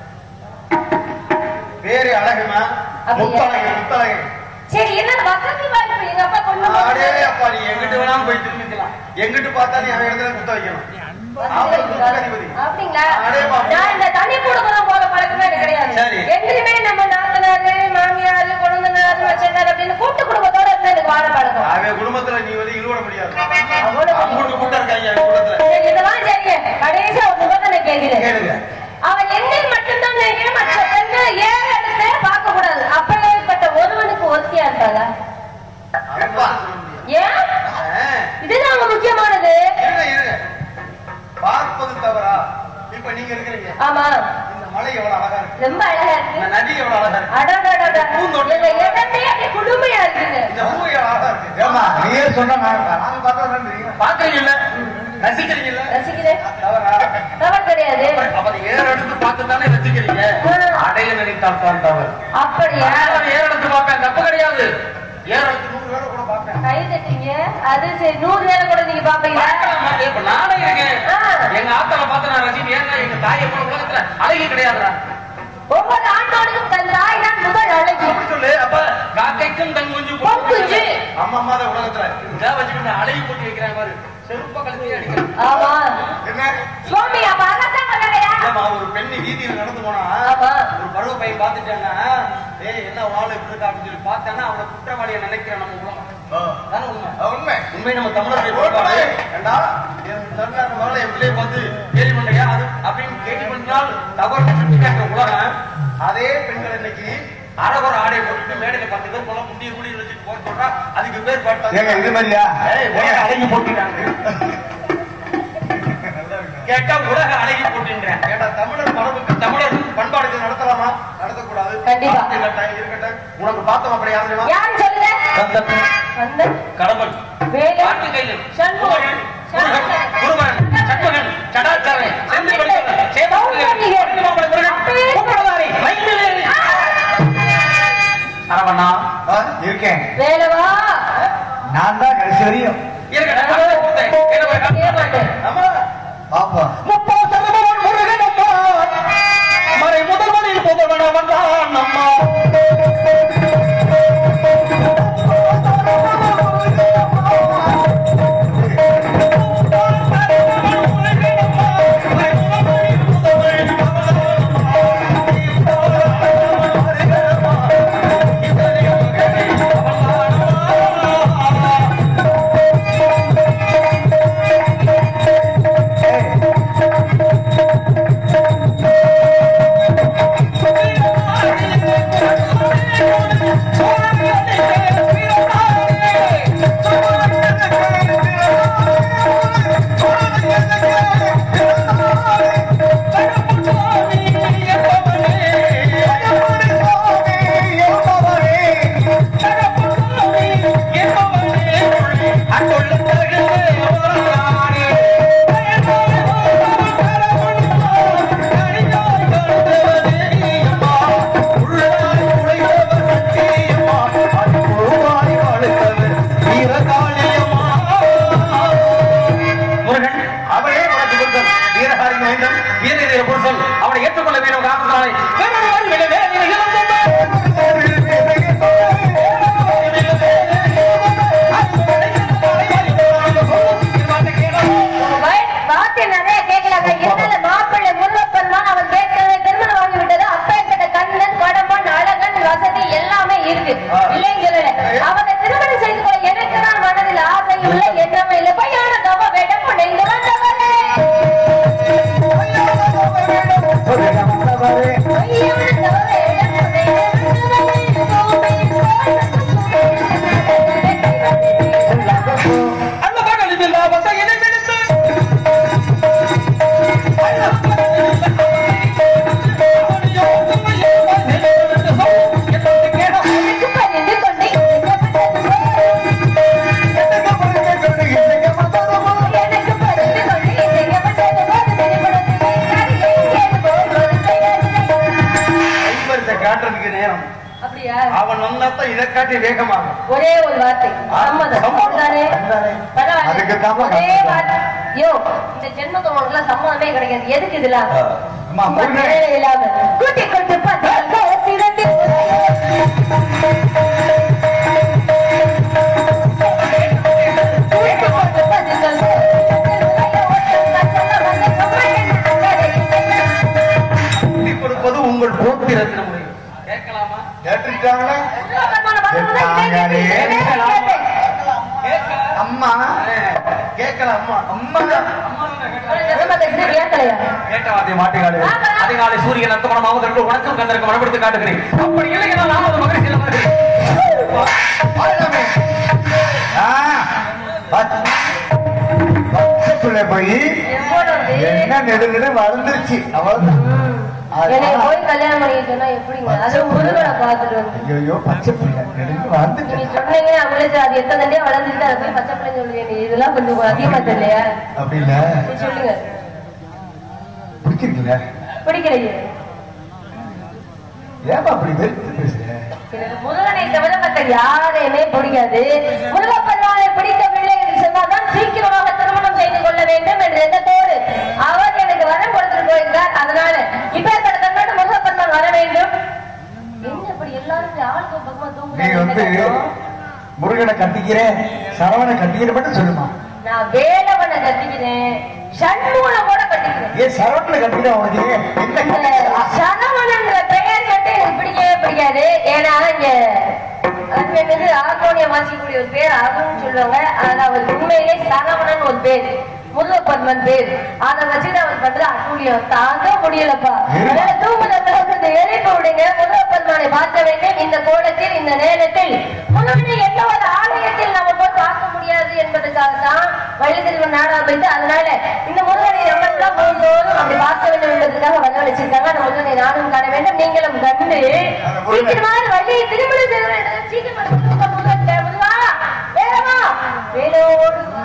Speaker 2: பேரு அழகுமா
Speaker 1: அப்படியா?
Speaker 2: முத்தழகு முத்தழகு
Speaker 1: சரி என்ன வசதி வாய்ப்பு எங்க அப்பா பொண்ணு
Speaker 2: அடே
Speaker 1: பார்க்கணும்.
Speaker 2: அப்பா நீ எங்கிட்டு வேணாலும் போய் திரும்பிக்கலாம் எங்கிட்டு பார்த்தா நீ அவன் இடத்துல குத்த வைக்கணும்
Speaker 1: வசதி
Speaker 2: அவன்
Speaker 1: இருக்குதா?
Speaker 2: அதிபதி.
Speaker 1: அப்படிங்களா
Speaker 2: அடே பாப்பா.
Speaker 1: நான் இந்த தனி குடும்பம் போல பழக்கமே எனக்கு கிடையாது
Speaker 2: சரி.
Speaker 1: எங்கேயுமே நம்ம நாத்தனாரு மாமியாரு குழந்தைனாரு வச்சனாரு அப்படின்னு கூட்டு குடும்பத்தோட இருந்தா எனக்கு வாழ பழக்கம்
Speaker 2: அவன் குடும்பத்துல நீ வந்து இழுவட முடியாது
Speaker 1: அவ்வளவு
Speaker 2: அவங்களுக்கு கூட்டம் இருக்காங்க அவன் கூட்டத்துல
Speaker 1: சரி, இதெல்லாம் சரிங்க கடைசியா ஒரு நிபந்தனை கேட்கிறேன்
Speaker 2: கேளுங்க
Speaker 1: அவன் என்னை மட்டும்தான் நினைக்கிறேன் மற்ற பெண்கள் ஏழு இடத்தை பார்க்க கூடாது அப்பேற்பட்ட ஒருவனுக்கு ஒருத்தியா இருக்காங்க
Speaker 2: அப்பா சொல்ல முடியாது.
Speaker 1: ஏன்
Speaker 2: ஆ,
Speaker 1: இதுதான் அங்க முக்கியமானது
Speaker 2: இருங்க இருங்க பார்ப்பது தவறா இப்ப நீங்க இருக்கிறீங்க
Speaker 1: ஆமா
Speaker 2: இந்த மலை எவ்வளவு அழகா இருக்கு
Speaker 1: ரொம்ப அழகா இருக்கு
Speaker 2: இந்த நதி எவ்வளவு அழகா இருக்கு
Speaker 1: அடடடடா.
Speaker 2: பூந்தோட்டம்.
Speaker 1: இந்த இடமே அப்படியே குளுமையா இருக்குது
Speaker 2: இந்த பூ எவ்வளவு அழகா இருக்கு
Speaker 3: ஏமா நீயே சொன்ன நாங்க பார்த்தா தான் தெரியும்
Speaker 2: பாக்குறீங்கல்ல ரசிக்கிறீங்கல்ல
Speaker 1: ரசிக்கிறேன்
Speaker 2: தவறா
Speaker 1: தவறு கிடையாது
Speaker 2: அப்ப அதை ஏறு எடுத்து பார்த்து தானே ரசிக்கிறீங்க அடைய நினைத்தால் தான் தவறு
Speaker 1: அப்படியா
Speaker 2: நான் ஏறு எடுத்து பார்ப்பேன் தப்பு கிடையாது ஏறு எடுத்து நூறு வேலை கூட பார்ப்பேன்
Speaker 1: கை தட்டீங்க அது சரி நூறு வேலை கூட நீங்க பாப்பீங்களா
Speaker 2: பார்க்கலாமா? இப்ப நானே இருக்கேன்
Speaker 1: ஆ.
Speaker 2: எங்க ஆத்தால பார்த்து நான் ரசிக்கிறேன் ஏன்னா எங்க தாய் எப்ப உலகத்துல அழகி கிடையாதுடா
Speaker 1: ஒவ்வொரு ஆண்டோனுக்கும் தன் தாய் தான் முதல் அழகி
Speaker 2: அப்படி சொல்லு அப்ப காக்கைக்கும் தன் குஞ்சு
Speaker 1: பொன் குஞ்சு.
Speaker 2: அம்மா அம்மா தான் உலகத்துல இதை வச்சுக்கிட்டு அழகி போட்டு வைக்கிறாங்க பாரு செருப்ப கழுத்தையே அடிக்கிறேன்
Speaker 1: ஆமா
Speaker 2: என்ன
Speaker 1: சுவாமி அப்ப அகத்தான் வரலையா
Speaker 2: இல்லம்மா, ஒரு பெண்ணு வீதியில நடந்து போனா
Speaker 1: ஆமா.
Speaker 2: ஒரு பருவ பையன் பார்த்துட்டான்னா ஏய் என்ன வாழ இப்படி இருக்கா அப்படின்னு சொல்லி பார்த்தான்னா அவனை குற்றவாளியை நினைக்கிறேன் நம்ம உலகம் தானே உண்மை
Speaker 3: உண்மை
Speaker 2: உண்மை நம்ம தமிழர்கள் போடுவாங்க ஏண்டா என் தமிழ்நாட்டு மகளை என் பிள்ளைய பார்த்து கேள்வி பண்றியா அது அப்படின்னு கேள்வி பண்ணினால் தவறு சுட்டி காட்டுற உலகம் அதே பெண்கள் இன்னைக்கு அறகுற ஆடை போட்டுட்டு மேடையில பத்து பேர் போல முண்டிய முடி வச்சுட்டு போட சொல்றா அதுக்கு பேர்
Speaker 3: ஏங்க
Speaker 2: பாட்டு
Speaker 3: இது மாதிரியா
Speaker 2: ஏய், உலக அழகி போட்டுட்டாங்க கேட்டா உலக அழகி போட்டுன்றேன் கேட்டா தமிழர் மரபுக்கு தமிழர் பண்பாடுக்கு நடத்தலாமா நடத்தக்கூடாது
Speaker 1: கண்டிப்பா.
Speaker 2: இருக்கட்டும், இருக்கட்டும் உனக்கு பார்த்தோம் அப்படி யாரு தெரியுமா?
Speaker 1: யாரு சொல்லுங்க
Speaker 2: கந்தன்,
Speaker 1: கந்தன்
Speaker 2: கடம்பன்
Speaker 1: வேலு
Speaker 2: பாட்டு கையில்
Speaker 1: சண்முகன்,
Speaker 2: முருகன், முருகன், சண்முகன், சடாச்சாரன், செந்தில்வடிவன், சேவகன்,
Speaker 1: சௌந்தரிகன்,
Speaker 2: பட்டுமாமலை முருகன், பூப்பலதாரி, மைந்தவேல். சரவணா
Speaker 3: ஆ, இருக்கேன்
Speaker 1: வேலவா
Speaker 3: நான் தான் கடைசி வரையும்
Speaker 2: இருக்கட்டும், அடுத்த கூத்தை. என்ன ஒரு
Speaker 1: செய்ய மாட்டேன்
Speaker 2: நம்ம
Speaker 3: அப்பா
Speaker 2: முப்பாசனமவன் முருகனம்மா மறை முதல்வனில் புதல்வனவன் தான் அம்மா முருகன் அவளே உனக்கு புருஷன் வீரஹாரி மகேந்திரன் வீர வீர புருஷன் அவனை ஏற்றுக்கொள்ள வேண்டும் காரணத்தாலே வேறொருவன் விலை வேலை
Speaker 1: வய- வார்த்தை நிறைய கேட்கலாங்க இருந்தாலும் மாப்பிள்ளை முருகப்பன் தான் அவன் கேட்கறதை திருமணம் வாங்கி விட்டது அப்பேற்பட்ட கண்ணன் கடம்பன் அழகன் வசதி எல்லாமே இருக்கு இல்லைன்னு சொல்லல அவனை திருமணம் செய்து கொள்ள எனக்கு தான் மனதில் ஆசை இல்லை எண்ணமே இல்லை பையான தவ வேடம் புனைந்து வந்தவரே பையான தவ வேடம் புனைந்து வந்தவரே
Speaker 2: அந்த பகலில் வசையினை பிடித்து
Speaker 1: எனக்கு பணிந்து கொண்டு எனக்கு பணிந்து கொண்டு இசைக்கப்பட்டது போது திரைப்படத்திலே நடிகை எங்கேது போவது செய்யாது.
Speaker 2: ஐம்பரத்தை காட்டுறதுக்கு நேரம்
Speaker 1: அப்படியா
Speaker 2: அவன் வந்தாத்தான் இதை காட்டி வேகமாக
Speaker 1: ஒரே ஒரு வார்த்தை சம்மதம்
Speaker 2: சம்மதம்.
Speaker 1: தானே பரவாயில்ல.
Speaker 3: அதுக்கு தாம்மா
Speaker 1: ஒரே
Speaker 3: கஷ்டம்.
Speaker 1: வார்த்தை யோ இந்த ஜென்மத்து உனக்குலாம் சம்மதமே கிடைக்காது எதுக்கு இதெல்லாம்
Speaker 3: அம்மா,
Speaker 1: சும்மா
Speaker 3: முருகன்.
Speaker 1: தேவையில்லாம. கூட்டி கொண்டு பார்த்தாங்க திரண்டு கூட்டி கொண்டு பார்த்தாங்க.
Speaker 2: கூட்டி கொடுப்பது உங்கள் போத்திரத்தின முடியும் கேட்கலாமா
Speaker 3: கேட்டுட்டாங்களா அம்மா
Speaker 2: கேட்கலாம் அம்மா
Speaker 3: அம்மா
Speaker 2: கேட்ட வார்த்தை மாட்டுகாடு
Speaker 1: ஆமா.
Speaker 2: அதிகாலை சூரியன் அர்த்தமனமாக திரண்டு உனக்கும் கந்தருக்கு மனப்படுத்தி காட்டுகிறேன் அப்படி இல்லை என்றால் நான் ஒரு மகிழ்ச்சி
Speaker 3: ஆயிரமே. ஆ, பச்சை பச்சை பிள்ளை போய் என்ன நெடுநெடு வளர்ந்துருச்சு அவ்வளவுதான்
Speaker 1: என்னை
Speaker 3: அது-
Speaker 1: போய் கல்யாணம் பண்ணிட்டு சொன்னா எப்படிங்க அது முருகனை பார்த்துட்டு வந்து
Speaker 3: ஐயோ பச்சை பிள்ளை நெடுநெடு வளர்ந்துட்டு
Speaker 1: நீங்க சொன்னீங்க அவங்களே சரி, அது எத்தனை தண்டியா வளர்ந்துட்டு அதை போய் பச்சை பிள்ளைன்னு சொல்லுவீங்க இதெல்லாம் கொஞ்சம் அதிகமா தெரியலையா
Speaker 3: அப்படி இல்ல
Speaker 1: நீ சொல்லுங்க
Speaker 3: பிடிச்சிருக்கீங்க
Speaker 1: பிடிக்கலையே
Speaker 3: ஏமா அப்படி வெறுத்து பேசுற
Speaker 1: எனக்கு முருகனை தவிர மற்ற யாரையுமே பிடிக்காது முருகப்பெருமானை பிடிக்கவில்லை என்று சொன்னால்தான் சீக்கிரமாக திருமணம் செய்து கொள்ள வேண்டும் என்ற எண்ணத்தோடு அவர் எனக்கு வரம் கொடுத்துட்டு போயிருந்தார் அதனால இப்ப தன்னோட முருகப்பெருமான் வர வேண்டும் என்ன இப்படி எல்லாரும் இப்படி ஆளுக்கு ஒரு பக்கமா
Speaker 3: நீ வந்து
Speaker 1: தூங்குறாங்க
Speaker 3: முருகனை கட்டிக்கிறேன் சரவணை கட்டிக்கிறேன் மட்டும் சொல்லுமா
Speaker 1: நான் வேலவனை கட்டிக்கிறேன் சண்முகனோட கட்டிக்கிறேன்
Speaker 3: ஏன் சரவணனை கட்டிக்கிறேன் உனக்கு என்ன
Speaker 1: இந்த
Speaker 3: கட்டிக்கிறா?
Speaker 1: சரவணங்கிற பெயர் மட்டும் எனக்கு பிடிக்கவே பிடிக்காது ஏன்னா இங்க அது ஆர்கோனிய வாசிக்கக்கூடிய ஒரு பேர் அருள்னு சொல்லுவாங்க ஆனா அவர் உண்மையிலே சரவணன் ஒரு பேர் முருகப்பன்மன் பேர் அதை வச்சுட்டு அவர் பண்ற அட்டூழியம் தாங்க முடியலப்பா அதனால தூங்குதல் இந்த எழுப்பி விடுங்க முருகப்பன்மனை பார்க்க வேண்டும் இந்த கோலத்தில் இந்த நேரத்தில் முருகனை எந்த ஒரு ஆலயத்தில் நம்ம போய் பார்க்க முடியாது என்பதற்காக தான் வழி திரும்ப நாடா போயிட்டு அதனால இந்த முருகனை நம்ம எல்லாம் மூன்றோரும் அப்படி பார்க்க வேண்டும் என்பதற்காக வரவழைச்சிருக்காங்க அந்த முருகனை நானும் காண வேண்டும் நீங்களும் கண்டு சீக்கிரமாக வள்ளியை திருமணம் செய்ய வேண்டும் சீக்கிரமாக முருகன் முருகன் முருகா வேறமா வேலோடு வா.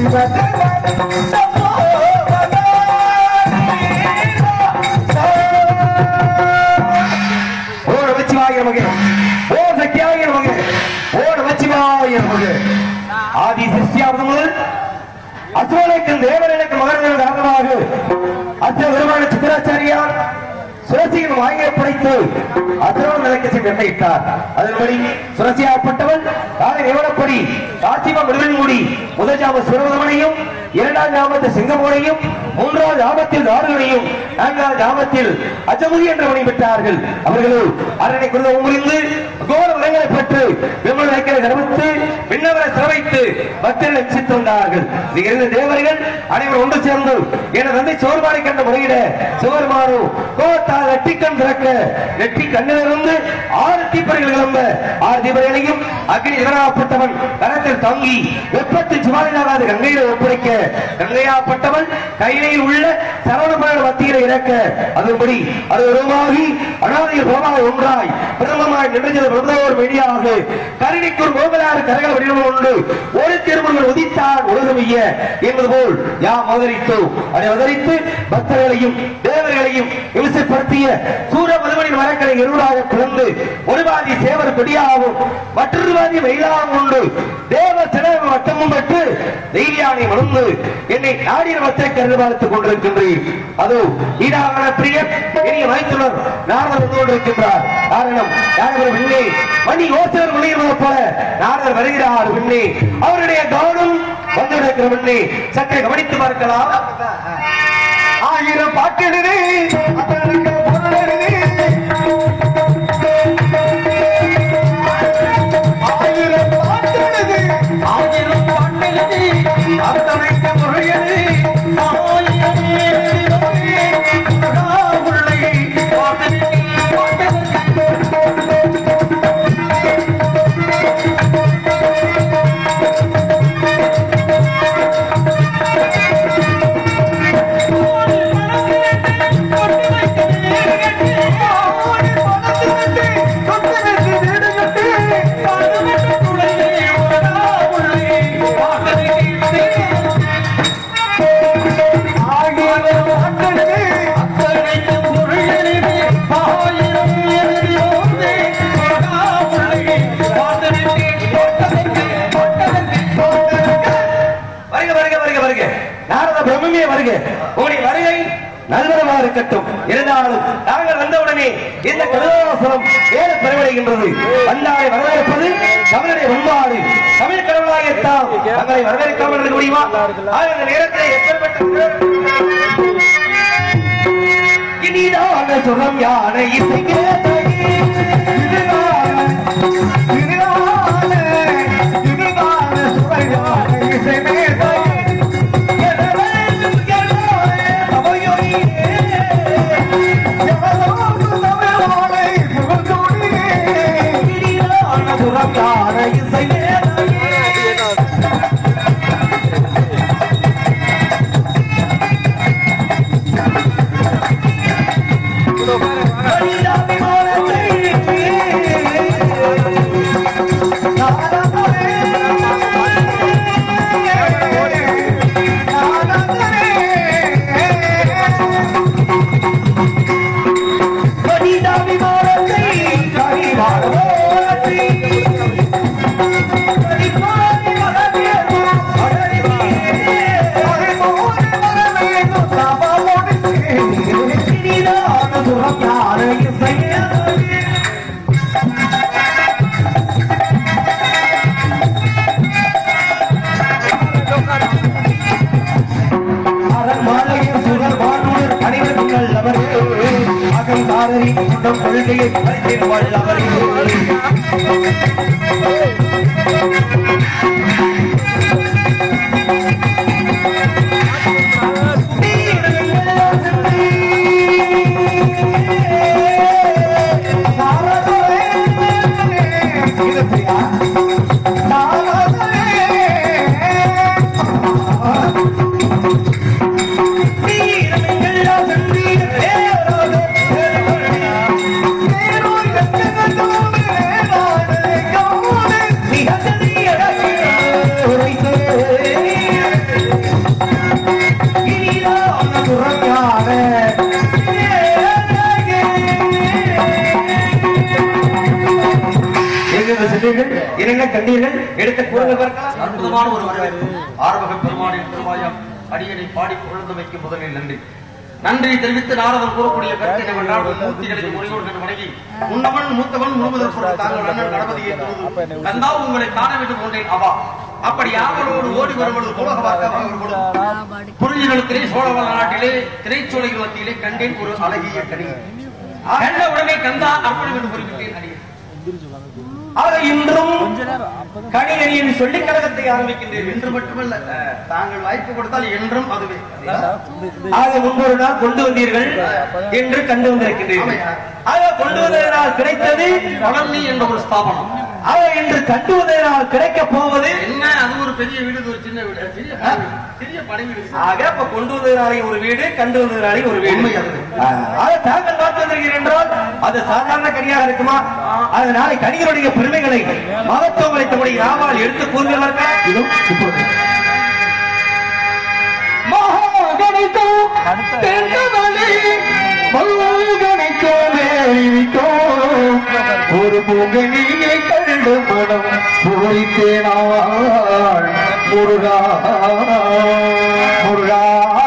Speaker 3: ஓ நமச்சிவாய நமக்கு ஓ சக்தியாய நமக்கு ஓ நமச்சிவாய நமக்கு ஆதி சிருஷ்டியாவது முதல் அசுரனுக்கும் தேவனுக்கு மகன்கள் காரணமாக அசுர பெருமான சித்தராச்சாரியார் சுரசியின் வாயை படைத்து அசுரன் நிலைக்க சென்று நிர்ணயித்தார் அதன்படி சுரசியாகப்பட்டவன் காலை நியமனப்படி காட்சிம மிருகன்முடி முதல் ஜாம சுரவதமனையும் இரண்டாம் ஜாமத்து சிங்கமோனையும் மூன்றாவது ஜாமத்தில் தாருகனையும் நான்காவது ஜாமத்தில் அஜமுதி என்ற மணி பெற்றார்கள் அவர்களோ அரணை குருத முறிந்து கோர வரங்களை பெற்று விமல வைக்கிற கருவித்து விண்ணவரை சிறவைத்து பக்தர்களை சித்து வந்தார்கள் இங்க இருந்த தேவர்கள் அனைவரும் ஒன்று சேர்ந்து என தந்தை சோர்மானை கண்ட முறையிட சோர்மானோ கோத்தால் நெட்டிக்கண் திறக்க நெட்டி கண்ணிலிருந்து ஆறு தீப்பறைகள் கிளம்ப ஆறு தீபரைகளையும் அக்னி எதிராகப்பட்டவன் கரத்தில் தங்கி வெப்பத்தில் சிவாலினாகாது கங்கையில ஒப்படைக்க கங்கையாப்பட்டவன் கையிலையில் உள்ள சரவணபுர மத்தியில இறக்க அதன்படி அது உருவாகி அனாதையில் பிரமாய் ஒன்றாய் பிரதமமாய் நின்றது பிரதமர் வெளியாக கருணைக்குள் கோபலாறு கரகள் வடிவம் உண்டு ஒரு திருமணங்கள் உதித்தால் உலகமிய என்பது போல் யாம் அவதரித்தோம் அதை அவதரித்து பக்தர்களையும் தேவர்களையும் இம்சைப்படுத்திய சூர மதுமனின் மரங்களை இருவராக பிளந்து ஒரு பாதி சேவர் கொடியாகவும் மற்றொரு பாதி மயிலாகவும் உண்டு தேவ சிறப்பு வட்டமும் பெற்று தெய்வியானை மணந்து என்னை நாடிய மத்தை கருது பார்த்துக் கொண்டிருக்கின்றேன் அதோ ஈடாகன பிரிய இனிய மைத்துனர் நாரதர் வந்து கொண்டிருக்கின்றார் காரணம் யாரவர் விண்ணே மணி ஓசர் விளையுவது போல நாரதர் வருகிறார் விண்ணே அவருடைய கவனம் வந்து கிடக்கிற விண்ணே சற்றே கவனித்து பார்க்கலாம் ஆயிரம் பாட்டிடுது அத்தனுக்கு பொருளெழுது. ஆயிரம் பாட்டிடுது ஆயிரம் பாட்டிடுது அத்தனைக்கு பொருளெழுது. ஆயிரம் எழுதுதே, கடவுளை பாட்டிடுது, பாட்டிடுது. வருக வருக வருக வருக நாரத பிரம்மே வருக உங்களுடைய வருகை நல்வரமாக இருக்கட்டும் இருந்தாலும் நாங்கள் வந்தவுடனே இந்த கருதாசனம் ஏழு பெருமடைகின்றது வந்தாரை வரவேற்பது தமிழுடைய பண்பாடு தமிழ் கடவுளாகத்தான் தங்களை வரவேற்காமல் இருக்க முடியுமா ஆக இந்த நேரத்தை எப்பேற்பட்ட இனிதான சுரம் யானை இசைக்கு கொள்கையை பறித்தின் வல்லவரே Yeah. கண்டீர்கள் எடுத்து கூறுங்கள் பார்க்கலாம்
Speaker 2: அற்புதமான ஒரு வரவேற்பு ஆறுமுக பெருமானின் திருவாயாம் அடியனை பாடி புகழ்ந்து வைக்கும் முதலில் நன்றி நன்றி தெரிவித்து நாரதர் கூறக்கூடிய கருத்து என்னவென்றால் ஒரு மூர்த்திகளை முறையோடு கண்டு வணங்கி உன்னவன் மூத்தவன் முழுவதற்கு ஒரு தாங்கள் அண்ணன் கணபதியை தொழுது கந்தா உங்களை காண வேண்டும் கொண்டேன் அவா அப்படி ஆவலோடு ஓடி வரும்பொழுது உலகமாக வரும்பொழுது புரிஞ்சுகளுக்கிலே சோழவள நாட்டிலே திரைச்சோலைகள் மத்தியிலே கண்டேன் ஒரு அழகிய கனி கண்ட உடனே கந்தா அர்ப்பணம் என்று குறிப்பிட்டேன் அடியேன்
Speaker 3: ஆக இன்றும் கணிகரியின் சொல்லி கழகத்தை ஆரம்பிக்கின்றீர்கள்
Speaker 2: என்று மட்டுமல்ல அஹ், தாங்கள் வாய்ப்பு கொடுத்தால் என்றும் அதுவே
Speaker 3: ஆக முன்பொரு நாள் கொண்டு வந்தீர்கள் என்று கண்டு வந்திருக்கின்றீர்கள் ஆக கொண்டு வந்ததனால் கிடைத்தது
Speaker 2: வளர்னி என்ற ஒரு ஸ்தாபனம்
Speaker 3: ஆக இன்று கண்டு வந்ததனால் கிடைக்கப் போவது
Speaker 2: என்ன அது ஒரு பெரிய வீடு இது ஒரு சின்ன வீடு சிறிய படை வீடு. சிறிய படை வீடு
Speaker 3: ஆக அப்ப கொண்டு வந்ததனாலே ஒரு வீடு கண்டு வந்ததனாலே ஒரு வீடு
Speaker 2: உண்மை அது.
Speaker 3: ஆ, ஆக தாங்கள் பார்த்து வந்திருக்கிறீர்கள் என்றால் அது சாதாரண கனியாக இருக்குமா அதனால கனிகளுடைய பெருமைகளை மகத்துவங்களை தம்முடைய ராமால் எடுத்து கூறுகிறார்கள் இதுவும் இப்பொழுது மகாகணிதோ தென்னவழி மல்கணிக்கோ மேலிக்கோ ஒரு பூங்கனியை கண்டு மனம் பூரித்தேனாள் முருகா முருகா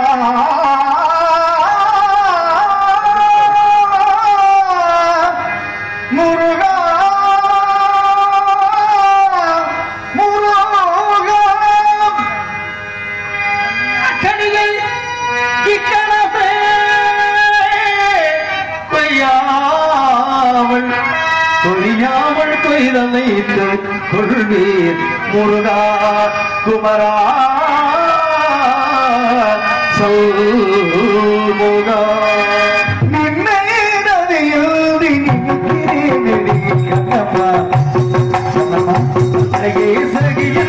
Speaker 3: முருகா முருகா கனியை இக்கணமே கொய்யாமல் கொய்யாமல் கொய்தமைத்து கொள்வீர் முருகா குமரா சொல்முகா நின்னை நதியில் கண்ணம்மா அழகே சகியில்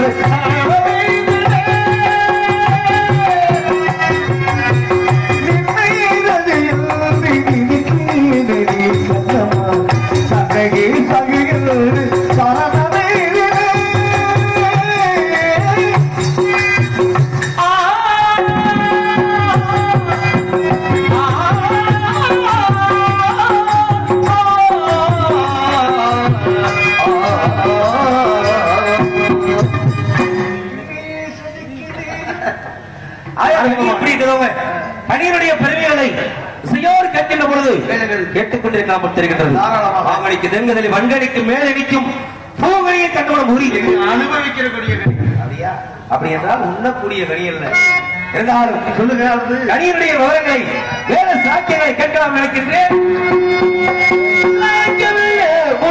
Speaker 3: இப்படி இருக்கிறவங்க பணியினுடைய பெருமைகளை சியோர் கட்டின பொழுது கேட்டுக்கொண்டிருக்காமல் தெரிகின்றது
Speaker 2: தாராளமாக.
Speaker 3: ஆங்கடிக்கு தெங்கதலி வன்கடிக்கு மேலடிக்கும் பூங்கடியை கண்டவன முறி
Speaker 2: அனுபவிக்கிற கொடிய கனி
Speaker 3: அப்படியா அப்படி என்றால் உண்ணக்கூடிய கனி அல்ல இருந்தாலும் சொல்லுங்க கனியினுடைய விவரங்களை வேற சாக்கியங்களை கேட்கலாம் நினைக்கின்றேன் சாக்கியமில்லை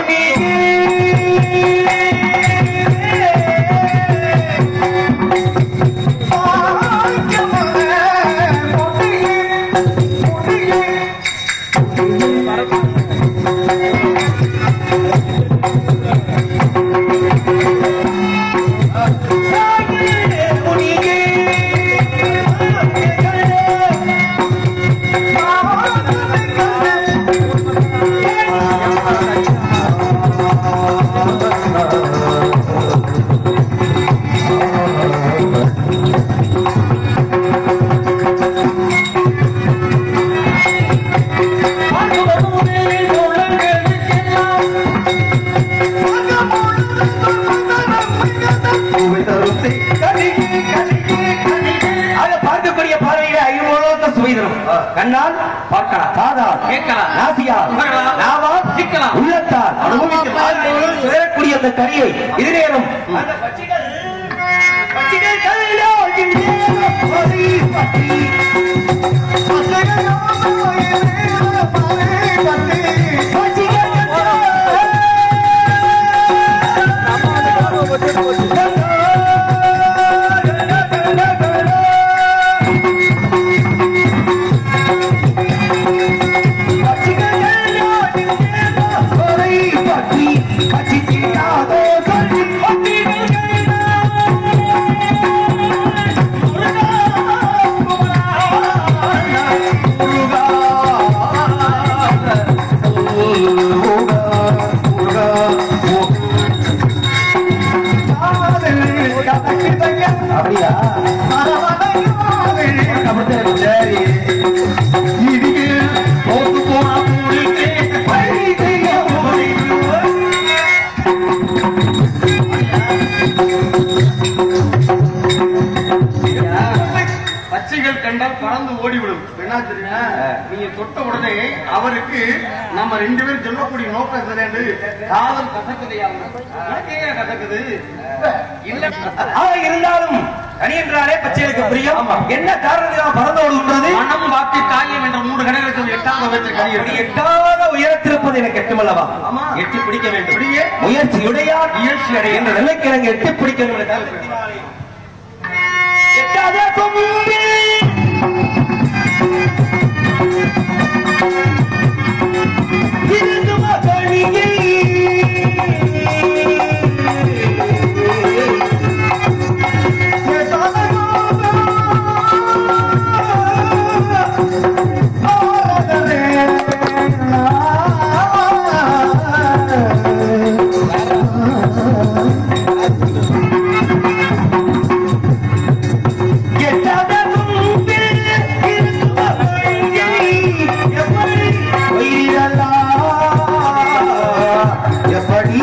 Speaker 3: ஆக பார்க்கக்கூடிய பார்வையில ஐநூறு சுவை தரும் கண்ணால் பார்க்கலாம் காதால்
Speaker 2: கேட்கலாம்.
Speaker 3: நாசியால்
Speaker 2: உணரலாம்.
Speaker 3: நாவால்
Speaker 2: சிக்கலாம்.
Speaker 3: உள்ளத்தால்
Speaker 2: அனுபவிக்கலாம்.
Speaker 3: பார்வையோடு சுழறக்கூடிய அந்த கரியை இது நேரம் அந்த பட்சிகள் பட்சிகள் கையிலாகின்றே பறி பற்றி அப்படியா சரி இதுக்கு போட்டு போனா மூடிட்டு பைத்தியம் ஓடிடுவோம்.
Speaker 2: பறந்து ஓடிவிடும் என்ன தெரியுமா நீங்க தொட்ட உடனே அவருக்கு நம்ம ரெண்டு பேரும் சொல்லக்கூடிய நோக்கம் என்னன்னு காதல் கசக்குதையா உனக்கு ஏன் கசக்குது இல்ல
Speaker 3: ஆக இருந்தாலும் கனி என்றாலே பச்சைகளுக்கு பிரியம் என்ன காரணத்தினால் பறந்து ஓடுகின்றது
Speaker 2: மனம் வாக்கு காயம் என்ற மூன்று கணங்களுக்கு எட்டாம் வகுப்பில் கனி
Speaker 3: அப்படி
Speaker 2: இருக்கு
Speaker 3: எட்டாத உயரத்திருப்பது எனக்கு எட்டுமல்லவா
Speaker 2: ஆமா.
Speaker 3: எட்டி பிடிக்க வேண்டும்
Speaker 2: அப்படியே.
Speaker 3: முயற்சியுடையா முயற்சி அடை என்ற நிலைக்கு எனக்கு எட்டி பிடிக்க வேண்டும் என்ற காரணத்தினாலே. எட்டாத கொம்பில் இருந்துமா கனியை எப்படி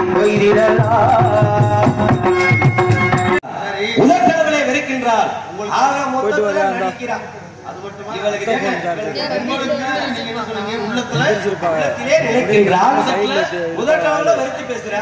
Speaker 3: உலகளவிலே வெறுக்கின்றார் ஆக மொத்தத்தில் நடிக்கிறார்
Speaker 2: அது மட்டுமா
Speaker 3: இவளுக்கு
Speaker 2: உங்களுக்கு நீங்க என்ன சொன்னீங்க உள்ளத்துல
Speaker 3: உள்ளத்திலே நினைக்கின்றார் முதற்கால வெறுத்து பேசுறா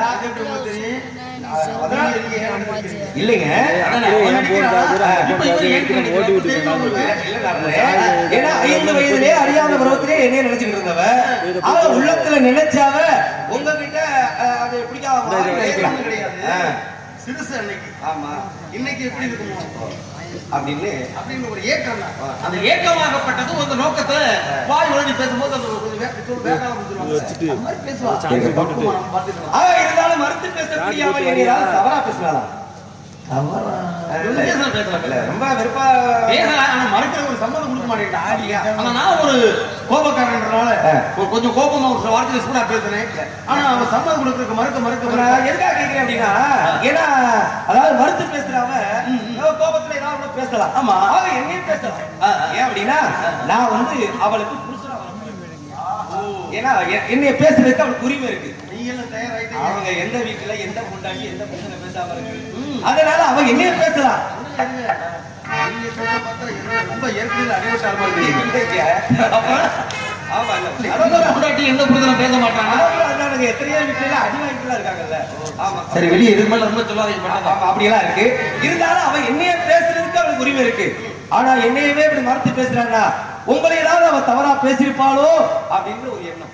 Speaker 2: அதனால நீங்க ஏன் நினைக்கிறீங்க?
Speaker 3: இல்லைங்க
Speaker 2: இப்ப இவர் ஏன் நினைக்கிறார்?
Speaker 4: ஓட்டி விட்டு
Speaker 2: தெரியுமா உங்களுக்கு?
Speaker 3: ஏன்னா ஐந்து வயதிலே அறியாத பருவத்திலே என்னைய நினைச்சுக்கிட்டு இருந்தவ அவ உள்ளத்துல நினைச்சாவ உங்ககிட்ட அஹ், அது பிடிக்காம மாறி நினைக்கலாம்.
Speaker 2: ஒண்ணும் கிடையாது.
Speaker 3: ஆ,
Speaker 2: சிறுசு அன்னைக்கு
Speaker 3: ஆமா
Speaker 2: இன்னைக்கு எப்படி இருக்குமோ
Speaker 3: அப்படின்னு
Speaker 2: அப்படின்னு ஒரு ஏக்கம் தான். அந்த ஏக்கமாகப்பட்டது அந்த நோக்கத்தை வாய் உழைஞ்சு பேசும்போது அது ஒரு வே- ஒரு வேகாலம் வந்துருவாங்க.
Speaker 4: வச்சுட்டு.
Speaker 2: அந்த மாதிரி பேசுவா.
Speaker 3: கேக்கு
Speaker 2: பக்குவமா நம்ம பார்த்துக்கலாம்.
Speaker 3: அவ இருந்தாலும் மறுத்து பேசக்கூடிய அவள் என்னையாவது தவறா பேசினாலாம்
Speaker 2: பேசலாம், பேசலாம்.
Speaker 3: இல்ல, ரொம்ப வெறுப்பா
Speaker 2: பேசலாம், ஆனா மறுக்கிற ஒரு சம்மதம் கொடுக்க மாட்டேங்கிறான். ஆனா நான் ஒரு கோபக்காரன்றனால
Speaker 3: ஆ.
Speaker 2: ஒரு கொஞ்சம் கோபமா ஒரு சில வார்த்தையில சூடா பேசுனேன் ஆனா அவன் சம்மதம் கொடுக்கறதுக்கு மறுக்க மறுக்க
Speaker 3: இப்ப
Speaker 2: மறுக்க
Speaker 3: நான் எதுக்காக கேட்கிறேன் அப்படின்னா ஏன்னா அதாவது மறுத்து பேசுறவ அவ கோபத்துல ஏதாவது ஒண்ணு பேசலாம்
Speaker 2: ஆமா.
Speaker 3: அவ என்னையும் பேசலாம்
Speaker 2: ஆ, ஆ.
Speaker 3: ஏன் அப்படின்னா நான் வந்து அவளுக்கு புருஷனா வரணும். ஏன்னா எ- என்னைய பேசுறதுக்கு அவளுக்கு உரிமை இருக்கு
Speaker 2: நீங்களும் தயாராயிட்டீங்க.
Speaker 3: அவங்க எந்த வீட்டுல எந்த பொண்டாட்டி எந்த புருஷனை பேசாம இருக்கு அதனால அவ என்னைய பேசலாம்
Speaker 2: நீங்க சொல்றத பார்த்தா என்ன ரொம்ப ஏற்கனவே அடிபட்ட ஆள் மாதிரி தெரியுது.
Speaker 3: இல்லைங்க.
Speaker 2: அப்புறம்
Speaker 3: ஆமா இல்ல
Speaker 2: எந்த பொண்டாட்டி எந்த புருஷனும் பேச மாட்டாங்க
Speaker 3: அதாவது அதானுங்க, எத்தனையோ வீட்டுல அடி வாங்கிட்டுலாம் இருக்காங்கல்ல ஆமா
Speaker 2: சரி வெளியே இதுக்கு மேல ரொம்ப சொல்லாதீங்க
Speaker 3: ஆமா, ஆமா, அப்படியெல்லாம் இருக்கு இருந்தாலும் அவ என்னைய பேசுறதுக்கு அவளுக்கு உரிமை இருக்கு ஆனா என்னையவே இப்படி மறுத்து பேசுறான்னா உங்களை ஏதாவது அவ தவறா பேசியிருப்பாளோ அப்படின்ற ஒரு எண்ணம்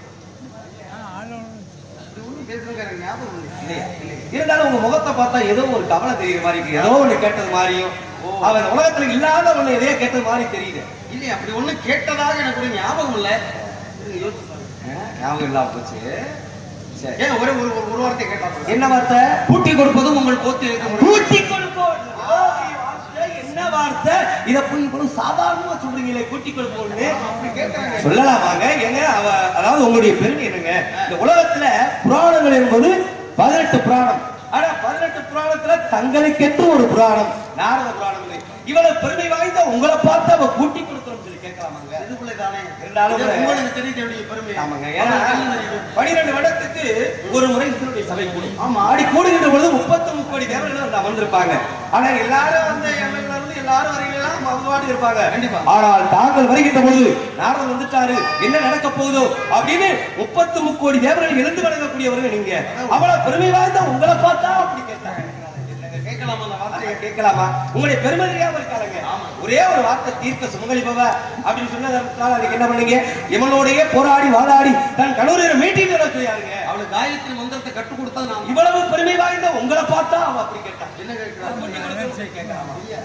Speaker 2: பேசுறதுக்கு எனக்கு ஞாபகம் இல்லை.
Speaker 3: இல்லையா? இருந்தாலும் உங்க முகத்தை பார்த்தா ஏதோ ஒரு கவலை தெரியுற மாதிரி இருக்கு ஏதோ ஒண்ணு கேட்டது மாதிரியும் அவன் உலகத்துல இல்லாத ஒண்ணு எதையோ கேட்டது மாதிரி தெரியுது
Speaker 2: இல்லையே அப்படி ஒண்ணும் கேட்டதாக எனக்கு ஒரு ஞாபகம் இல்லை இருங்க, யோசிச்சு பாருங்க.
Speaker 3: ஞாபகம் இல்லாம போச்சு சரி
Speaker 2: ஏன் ஒரே ஒரு ஒரு- ஒரு வார்த்தை கேட்டா போதும்.
Speaker 3: என்ன வார்த்தை
Speaker 2: பூட்டி கொடுப்பதும் உங்கள் கோத்தி இருக்க முடியும்
Speaker 3: பூட்டி கொடுப்போம் வார்த்தை, என்ன வார்த்தை இத போய் இவ்வளவு சாதாரணமா சொல்றீங்களே கூட்டி கொடுப்போம்னு
Speaker 2: அப்படி கேட்கறாங்க
Speaker 3: சொல்லலாமாங்க ஏங்க அவ அதாவது உங்களுடைய பெருமை என்னங்க இந்த உலகத்துல புராணங்கள் என்பது பதினெட்டு புராணம் ஆனா பதினெட்டு புராணத்துல தங்களுக்கென்று ஒரு புராணம் நாரத புராணம் இல்லை இவ்வளவு பெருமை வாய்ந்த உங்களை பார்த்து அவ கூட்டி கொடுக்கணும்னு சொல்லி கேட்கலாமாங்க
Speaker 2: இதுக்குள்ளே தானே
Speaker 3: இருந்தாலும்
Speaker 2: இது
Speaker 3: கூட-
Speaker 2: உங்களுக்கு தெரிய வேண்டிய பெருமை
Speaker 3: ஆமாங்க ஏன்னா
Speaker 2: அவங்களுக்கு என்ன தெரியும்?
Speaker 3: பனிரெண்டு வருடத்துக்கு ஒரு முறை இதனுடைய சபை கூடும் ஆமா ஆடி கூடுகின்ற பொழுது முப்பத்தி முப்பது தேவர்கள் வந்து அமர்ந்திருப்பாங்க ஆனா எல்லாரும் வந்து எம்எல்ஏ இருந்து எல்லாரும் வரீங்களா அவங்க பாட்டுக்கு இருப்பாங்க
Speaker 2: கண்டிப்பா.
Speaker 3: ஆனால் தாங்கள் வருகின்ற பொழுது நாரதர் வந்துட்டாரு என்ன நடக்க போகுதோ அப்படின்னு முப்பத்து முக்கோடி தேவர்கள் எழுந்து வணங்கக்கூடியவர்கள் நீங்க அவ்வளவு பெருமை வாய்ந்த உங்களை பார்த்தா அப்படி கேட்டாங்க
Speaker 2: என்னங்க, கேட்கலாமா அந்த வார்த்தையை
Speaker 3: வார்த்தையை கேட்கலாமா உங்களுடைய பெருமை தெரியாம இருக்காங்க ஒரே ஒரு வார்த்தை தீர்க்க சுமங்கலிப்பவ அப்படின்னு சொன்னதுனால அதுக்கு என்ன பண்ணீங்க இவனோடயே போராடி வாதாடி தன் கணவரை மீட்டிங் நடத்துறாருங்க
Speaker 2: அவளுக்கு காயத்ரி மந்திரத்தை கற்றுக் கொடுத்தா நான்
Speaker 3: இவ்வளவு பெருமை வாய்ந்த உங்களை பார்த்தா அவ அப்படி கேட்டா
Speaker 2: என்ன கேட்கிறான்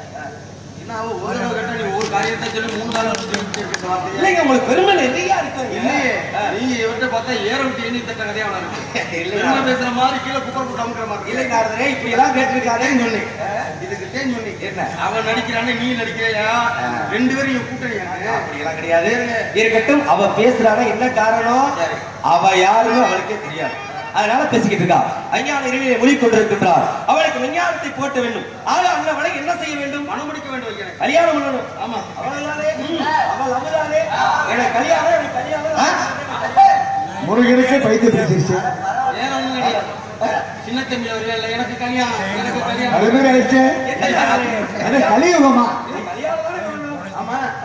Speaker 2: என்ன அவ ஒரு தடவை கேட்டா நீ ஒரு காரியத்தை சொல்லி மூணு காலம் சொல்லிட்டு இருக்க வார்த்தையா
Speaker 3: இல்லைங்க உங்களுக்கு பெருமை நிறைய இருக்குங்க
Speaker 2: இல்லையே நீங்க இவர்கிட்ட பார்த்தா ஏற விட்டு எண்ணி தட்ட கதையா இருக்கு
Speaker 3: இல்லை.
Speaker 2: என்ன பேசுற மாதிரி கீழே குப்பர் போட்டு அமுக்கிற மாதிரி
Speaker 3: இல்லை நாரதரே இப்படி எல்லாம் கேட்டிருக்காருன்னு சொல்லி
Speaker 2: இதுக்கு தேன் சொல்லி
Speaker 3: என்ன?
Speaker 2: அவன் நடிக்கிறானே நீ நடிக்கிறியா ரெண்டு பேரும் இங்க கூட்டணி எனக்கு
Speaker 3: அப்படியெல்லாம் கிடையாது இருக்கட்டும் அவ பேசுறானா என்ன காரணம் அவ யாருன்னு அவளுக்கே தெரியாது அதனால பேசிக்கிட்டு இருக்கா அஞ்ஞான இருவியை மொழி கொண்டிருக்கின்றார் அவளுக்கு விஞ்ஞானத்தை போட்ட வேண்டும் ஆக அண்ணவளை என்ன செய்ய வேண்டும்
Speaker 2: மனம் முடிக்க வேண்டும் வைக்கிறேன்
Speaker 3: கல்யாணம் பண்ணணும்
Speaker 2: ஆமா
Speaker 3: அவள்தானே அவள் அவள்தானே எனக்கு கல்யாணம் எனக்கு கல்யாணம்
Speaker 5: முருகனுக்கு பைத்தியம் பிடிச்சிருச்சு
Speaker 2: வேற ஒண்ணும் கிடையாது சின்ன தம்பி அவரு இல்ல எனக்கு கல்யாணம் எனக்கு
Speaker 5: அது
Speaker 2: கல்யாணம்
Speaker 5: மாதிரி ஆயிடுச்சு அது கலியுகமா
Speaker 3: கல்யாணம் தானே பண்ணணும்.
Speaker 2: ஆமா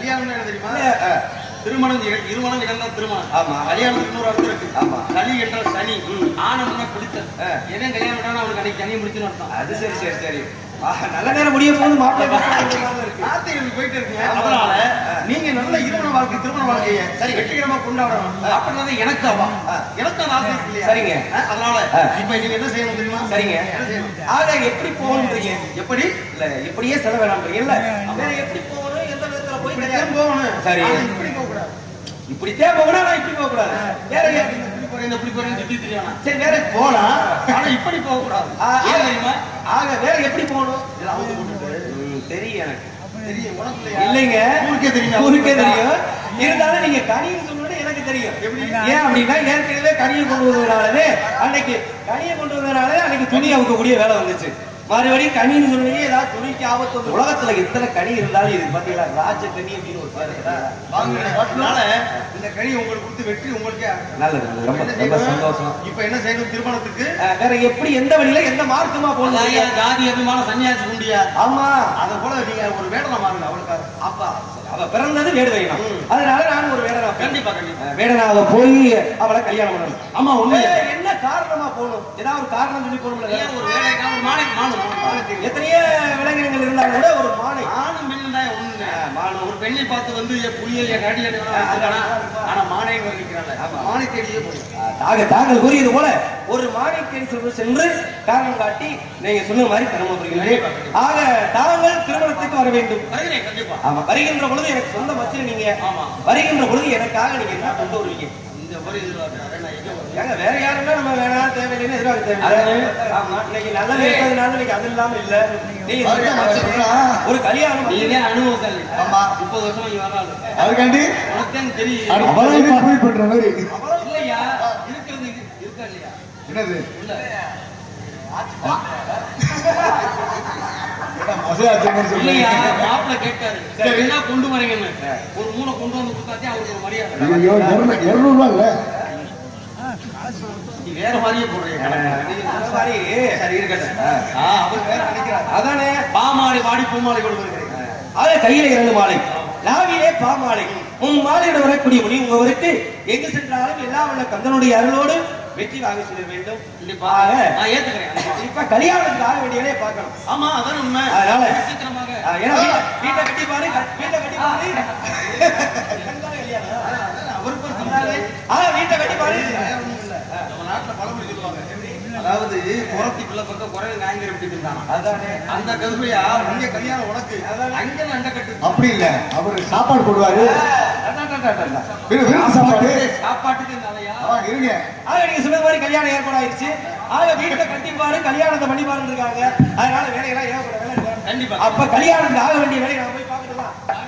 Speaker 2: கல்யாணம் என்ன தெரியுமா
Speaker 3: இல்ல, ஆ.
Speaker 2: திருமணம் இரு- இருமணம் இறந்தா திருமணம்
Speaker 3: ஆமா.
Speaker 2: கல்யாணம் இன்னொரு அர்த்தம் இருக்கு
Speaker 3: ஆமா.
Speaker 2: களி என்ற சனி ஆனம்னா பிடித்தல்
Speaker 3: ஆ.
Speaker 2: எவன் கல்யாணம் பண்ணா அவனுக்கு அன்னைக்கு சனி முடிச்சுன்னு அர்த்தம்
Speaker 3: அது சரி சரி சரி ஆஹா, நல்ல நேரம் முடிய போகுது மாப்பிள்ளை இருக்கு
Speaker 2: வார்த்தைகள் போயிட்டு இருக்குங்க
Speaker 3: ஆமா.
Speaker 2: அதனால நீங்க நல்ல இருமண வாழ்க்கை திருமண வாழ்க்கையை சரி வெற்றிகரமா கொண்டாடணும் அப்படின்னா எனக்கு அவா எனக்கு அந்த ஆசை இருக்கு இல்லையா
Speaker 3: சரிங்க.
Speaker 2: ஆ, அதனால
Speaker 3: ஆ.
Speaker 2: இப்ப நீங்க என்ன செய்யணும் தெரியுமா
Speaker 3: சரிங்க
Speaker 2: என்ன செய்யணும்
Speaker 3: ஆக எப்படி போகணுன்றீங்க எப்படி இல்ல இப்படியே செல்ல வேணாம்ன்றீங்க இல்ல வேற எப்படி போகணும் எந்த விதத்துல போய்
Speaker 2: இப்படி
Speaker 3: கல்யாணம்
Speaker 2: தான் போகணும்
Speaker 3: சரி.
Speaker 2: ஆனா இப்படி போக கூடாது
Speaker 3: இப்படித்தான் போகணும் ஆனா இப்படி போக கூடாது வேற எ-
Speaker 2: இப்படி போறேன் இப்படி போறேன் சுத்தி தெரியாம
Speaker 3: சரி வேற போலாம்
Speaker 2: ஆனா இப்படி போக கூடாது
Speaker 3: ஆ,
Speaker 2: ஏன் தெரியுமா
Speaker 3: ஆக வேற எப்படி போகணும்
Speaker 2: இதுல அவங்க போட்டுட்டு
Speaker 3: ம், தெரியும் எனக்கு
Speaker 2: தெரியும் உனக்கு இல்லையா?
Speaker 3: இல்லைங்க
Speaker 2: ஊருக்கே தெரியும்
Speaker 3: ஊருக்கே தெரியும் இருந்தாலும் நீங்க கனின்னு சொன்னோட எனக்கு தெரியும்
Speaker 2: எப்படி?
Speaker 3: ஏன் அப்படின்னா ஏற்கனவே கனியை கொண்டு வந்ததுனாலவே அன்னைக்கு கனியை கொண்டு வந்ததுனால அன்னைக்கு துணி அவுக்கக்கூடிய வேலை வந்துச்சு மறுபடியும் கனின்னு சொன்னீங்க ஏதாவது துணிக்கு ஆபத்து வந்து உலகத்துல எத்தனை கனி இருந்தாலும் இது பாத்தீங்களா ராஜ கனி அப்படின்னு ஒரு பேர் இருக்குதா?
Speaker 2: வாங்க அதனால இந்த கனி உங்களுக்கு கொடுத்து வெற்றி உங்களுக்கே
Speaker 3: நல்லது நல்லது. ரொம்ப
Speaker 2: என்ன
Speaker 3: ரொம்ப
Speaker 2: செய்யணும்?
Speaker 3: சந்தோஷம்
Speaker 2: இப்ப என்ன செய்யணும் திருமணத்துக்கு
Speaker 3: அஹ், வேற எப்படி எந்த வழியில எந்த மார்க்கமா போகணும்
Speaker 2: ஜாதி அபிமான சன்னியாசி குண்டியா
Speaker 3: ஆமா
Speaker 2: அத போல நீங்க ஒரு வேடனை மாறுங்க அவளுக்காக
Speaker 3: அப்பா அவ பிறந்தது வேடுவைனா
Speaker 2: ம்.
Speaker 3: அதனால நான் ஒரு வேடனா
Speaker 2: கண்டிப்பா கண்டிப்பா
Speaker 3: வேடனாக போய் அவளை கல்யாணம் பண்ணணும்
Speaker 2: ஆமா உண்மை
Speaker 3: ஏய், என்ன காரணமா போகணும் ஏதாவது ஒரு காரணம் சொல்லி போகணும்ல
Speaker 2: ஏன் ஒரு வேலைக்கா ஒரு மாலை மானும் மானும் தெரியும்
Speaker 3: எத்தனையோ விலங்கினங்கள் இருந்தாலும் கூட ஒரு மானை
Speaker 2: ஆணும் பெண்ணும் தான் ஒண்ணுங்க
Speaker 3: ஆ, மானும்.
Speaker 2: ஒரு பெண்ணை பார்த்து வந்து என் புளிய என் கடி அடி ஆனா மானை வர்ணிக்கிறாங்க மானை தேடியே போய்
Speaker 3: தாக தாங்கள் கூறியது போல ஒரு மாணிக்கன் சென்று சென்று காரணம் காட்டி நீங்க சொன்ன மாதிரி திருமணம் புரிகிறீர்கள் ஆக தாங்கள் திருமணத்துக்கு வர வேண்டும்
Speaker 2: வருகிறேன் கண்டிப்பா
Speaker 3: ஆமா வருகின்ற பொழுது எனக்கு சொந்த மச்சின நீங்க
Speaker 2: ஆமா.
Speaker 3: வருகின்ற பொழுது எனக்காக நீங்க என்ன கொண்டு வருவீங்க
Speaker 2: இந்த ஒரு இதுல நான் எங்க வருவேன்?
Speaker 3: ஏங்க வேற யாருன்னா நம்ம வேணாம் தேவையில்லைன்னு எதிர்பார்க்க தேவையில்லை ஆமா இன்னைக்கு நல்லது இருக்கிறதுனால இன்னைக்கு அது இல்லாம இல்ல நீங்க
Speaker 5: அவரு
Speaker 3: சொந்த
Speaker 5: என்ன
Speaker 3: மச்சின,
Speaker 5: சொல்றா?
Speaker 3: ஒரு கல்யாணம்
Speaker 2: நீங்க அனுபவம்
Speaker 5: ஆமா.
Speaker 2: முப்பது வருஷமா இங்க வராது
Speaker 5: அதுக்காண்டி
Speaker 2: உனக்கு தான் தெரியும்
Speaker 5: அவளை ப்ரூவ் பண்ற மாதிரி
Speaker 2: இல்லையா இருக்கிறது இது இருக்கா இல்லையா
Speaker 5: என்னது
Speaker 2: இல்ல
Speaker 5: மசையாச்சுன்னு
Speaker 2: இல்லையா
Speaker 5: சொல்றீங்க
Speaker 2: மாப்பிள்ள கேட்காரு
Speaker 5: சரி.
Speaker 2: என்ன கொண்டு வரீங்கன்னு ஒரு மூணை கொண்டு வந்து கொடுத்தாச்சே அவருக்கு ஒரு மரியாதை
Speaker 5: ஐயோ இருநூறு இருநூறு ரூபா இல்ல
Speaker 2: நீ வேற மாதிரியே போடுறீங்க
Speaker 3: நீங்க சொன்ன மாதிரி
Speaker 2: சரி இருக்கட்டும் ஆ, அவர் வேற நினைக்கிறார்
Speaker 3: அதானே
Speaker 2: பாமாடி வாடி பூமாலை கொண்டு வருகிறேன்
Speaker 3: ஆக கையில இரண்டு மாலை நாவிலே பாமாலை உன் மாலையோட வரக்கூடிய முனி உங்கவருக்கு எங்கு சென்றாலும் எல்லா உள்ள கந்தனுடைய அருளோடு வெற்றி வாங்கி செல்ல வேண்டும்
Speaker 2: கண்டிப்பா
Speaker 3: ஆக,
Speaker 2: நான் ஏத்துக்கிறேன்
Speaker 3: இப்ப கல்யாணத்துக்கு ஆக வேண்டியதே பார்க்கணும்
Speaker 2: ஆமா அதான் உண்மை
Speaker 3: அதனால
Speaker 2: சீக்கிரமாக
Speaker 3: ஆ, ஏன்னா வீட்டை- வீட்டை கட்டி பாரு க- வீட்டை கட்டி பாரு கல்யாணம் கல்யாணம்.
Speaker 2: அவருக்கு ஒரு சொன்னாலே
Speaker 3: ஆ, வீட்டை கட்டி பாரு
Speaker 2: வேற ஒண்ணும் இல்ல நம்ம நாட்டுல பழமொழி சொல்லுவாங்க அதாவது குரத்திக்குள்ள பக்கம் குரங்கு நாயங்கர் எப்படி இருந்தாங்க
Speaker 3: அதானே
Speaker 2: அந்த கருமையா இங்க கல்யாணம் உனக்கு அங்க அண்ட கட்டு
Speaker 5: அப்படி இல்ல அவரு சாப்பாடு போடுவாரு
Speaker 3: அதான், அதான், அதான், அதான்.
Speaker 5: விரு- விருந்து சாப்பாடு
Speaker 2: சாப்பாட்டுக்கு நாளையா
Speaker 5: ஆ, இருங்க
Speaker 3: ஆக நீங்க சொன்ன மாதிரி கல்யாணம் ஏற்பாடாயிருச்சு ஆக வீட்டை கட்டி பாரு கல்யாணத்தை பண்ணி பாருன்னு இருக்காங்க அதனால வேலையெல்லாம் ஏகப்பட்ட வேலை இருக்கு.
Speaker 2: கண்டிப்பா
Speaker 3: அப்ப கல்யாணத்துக்கு ஆக வேண்டிய வேலையை நான் போய் பார்க்கணுமா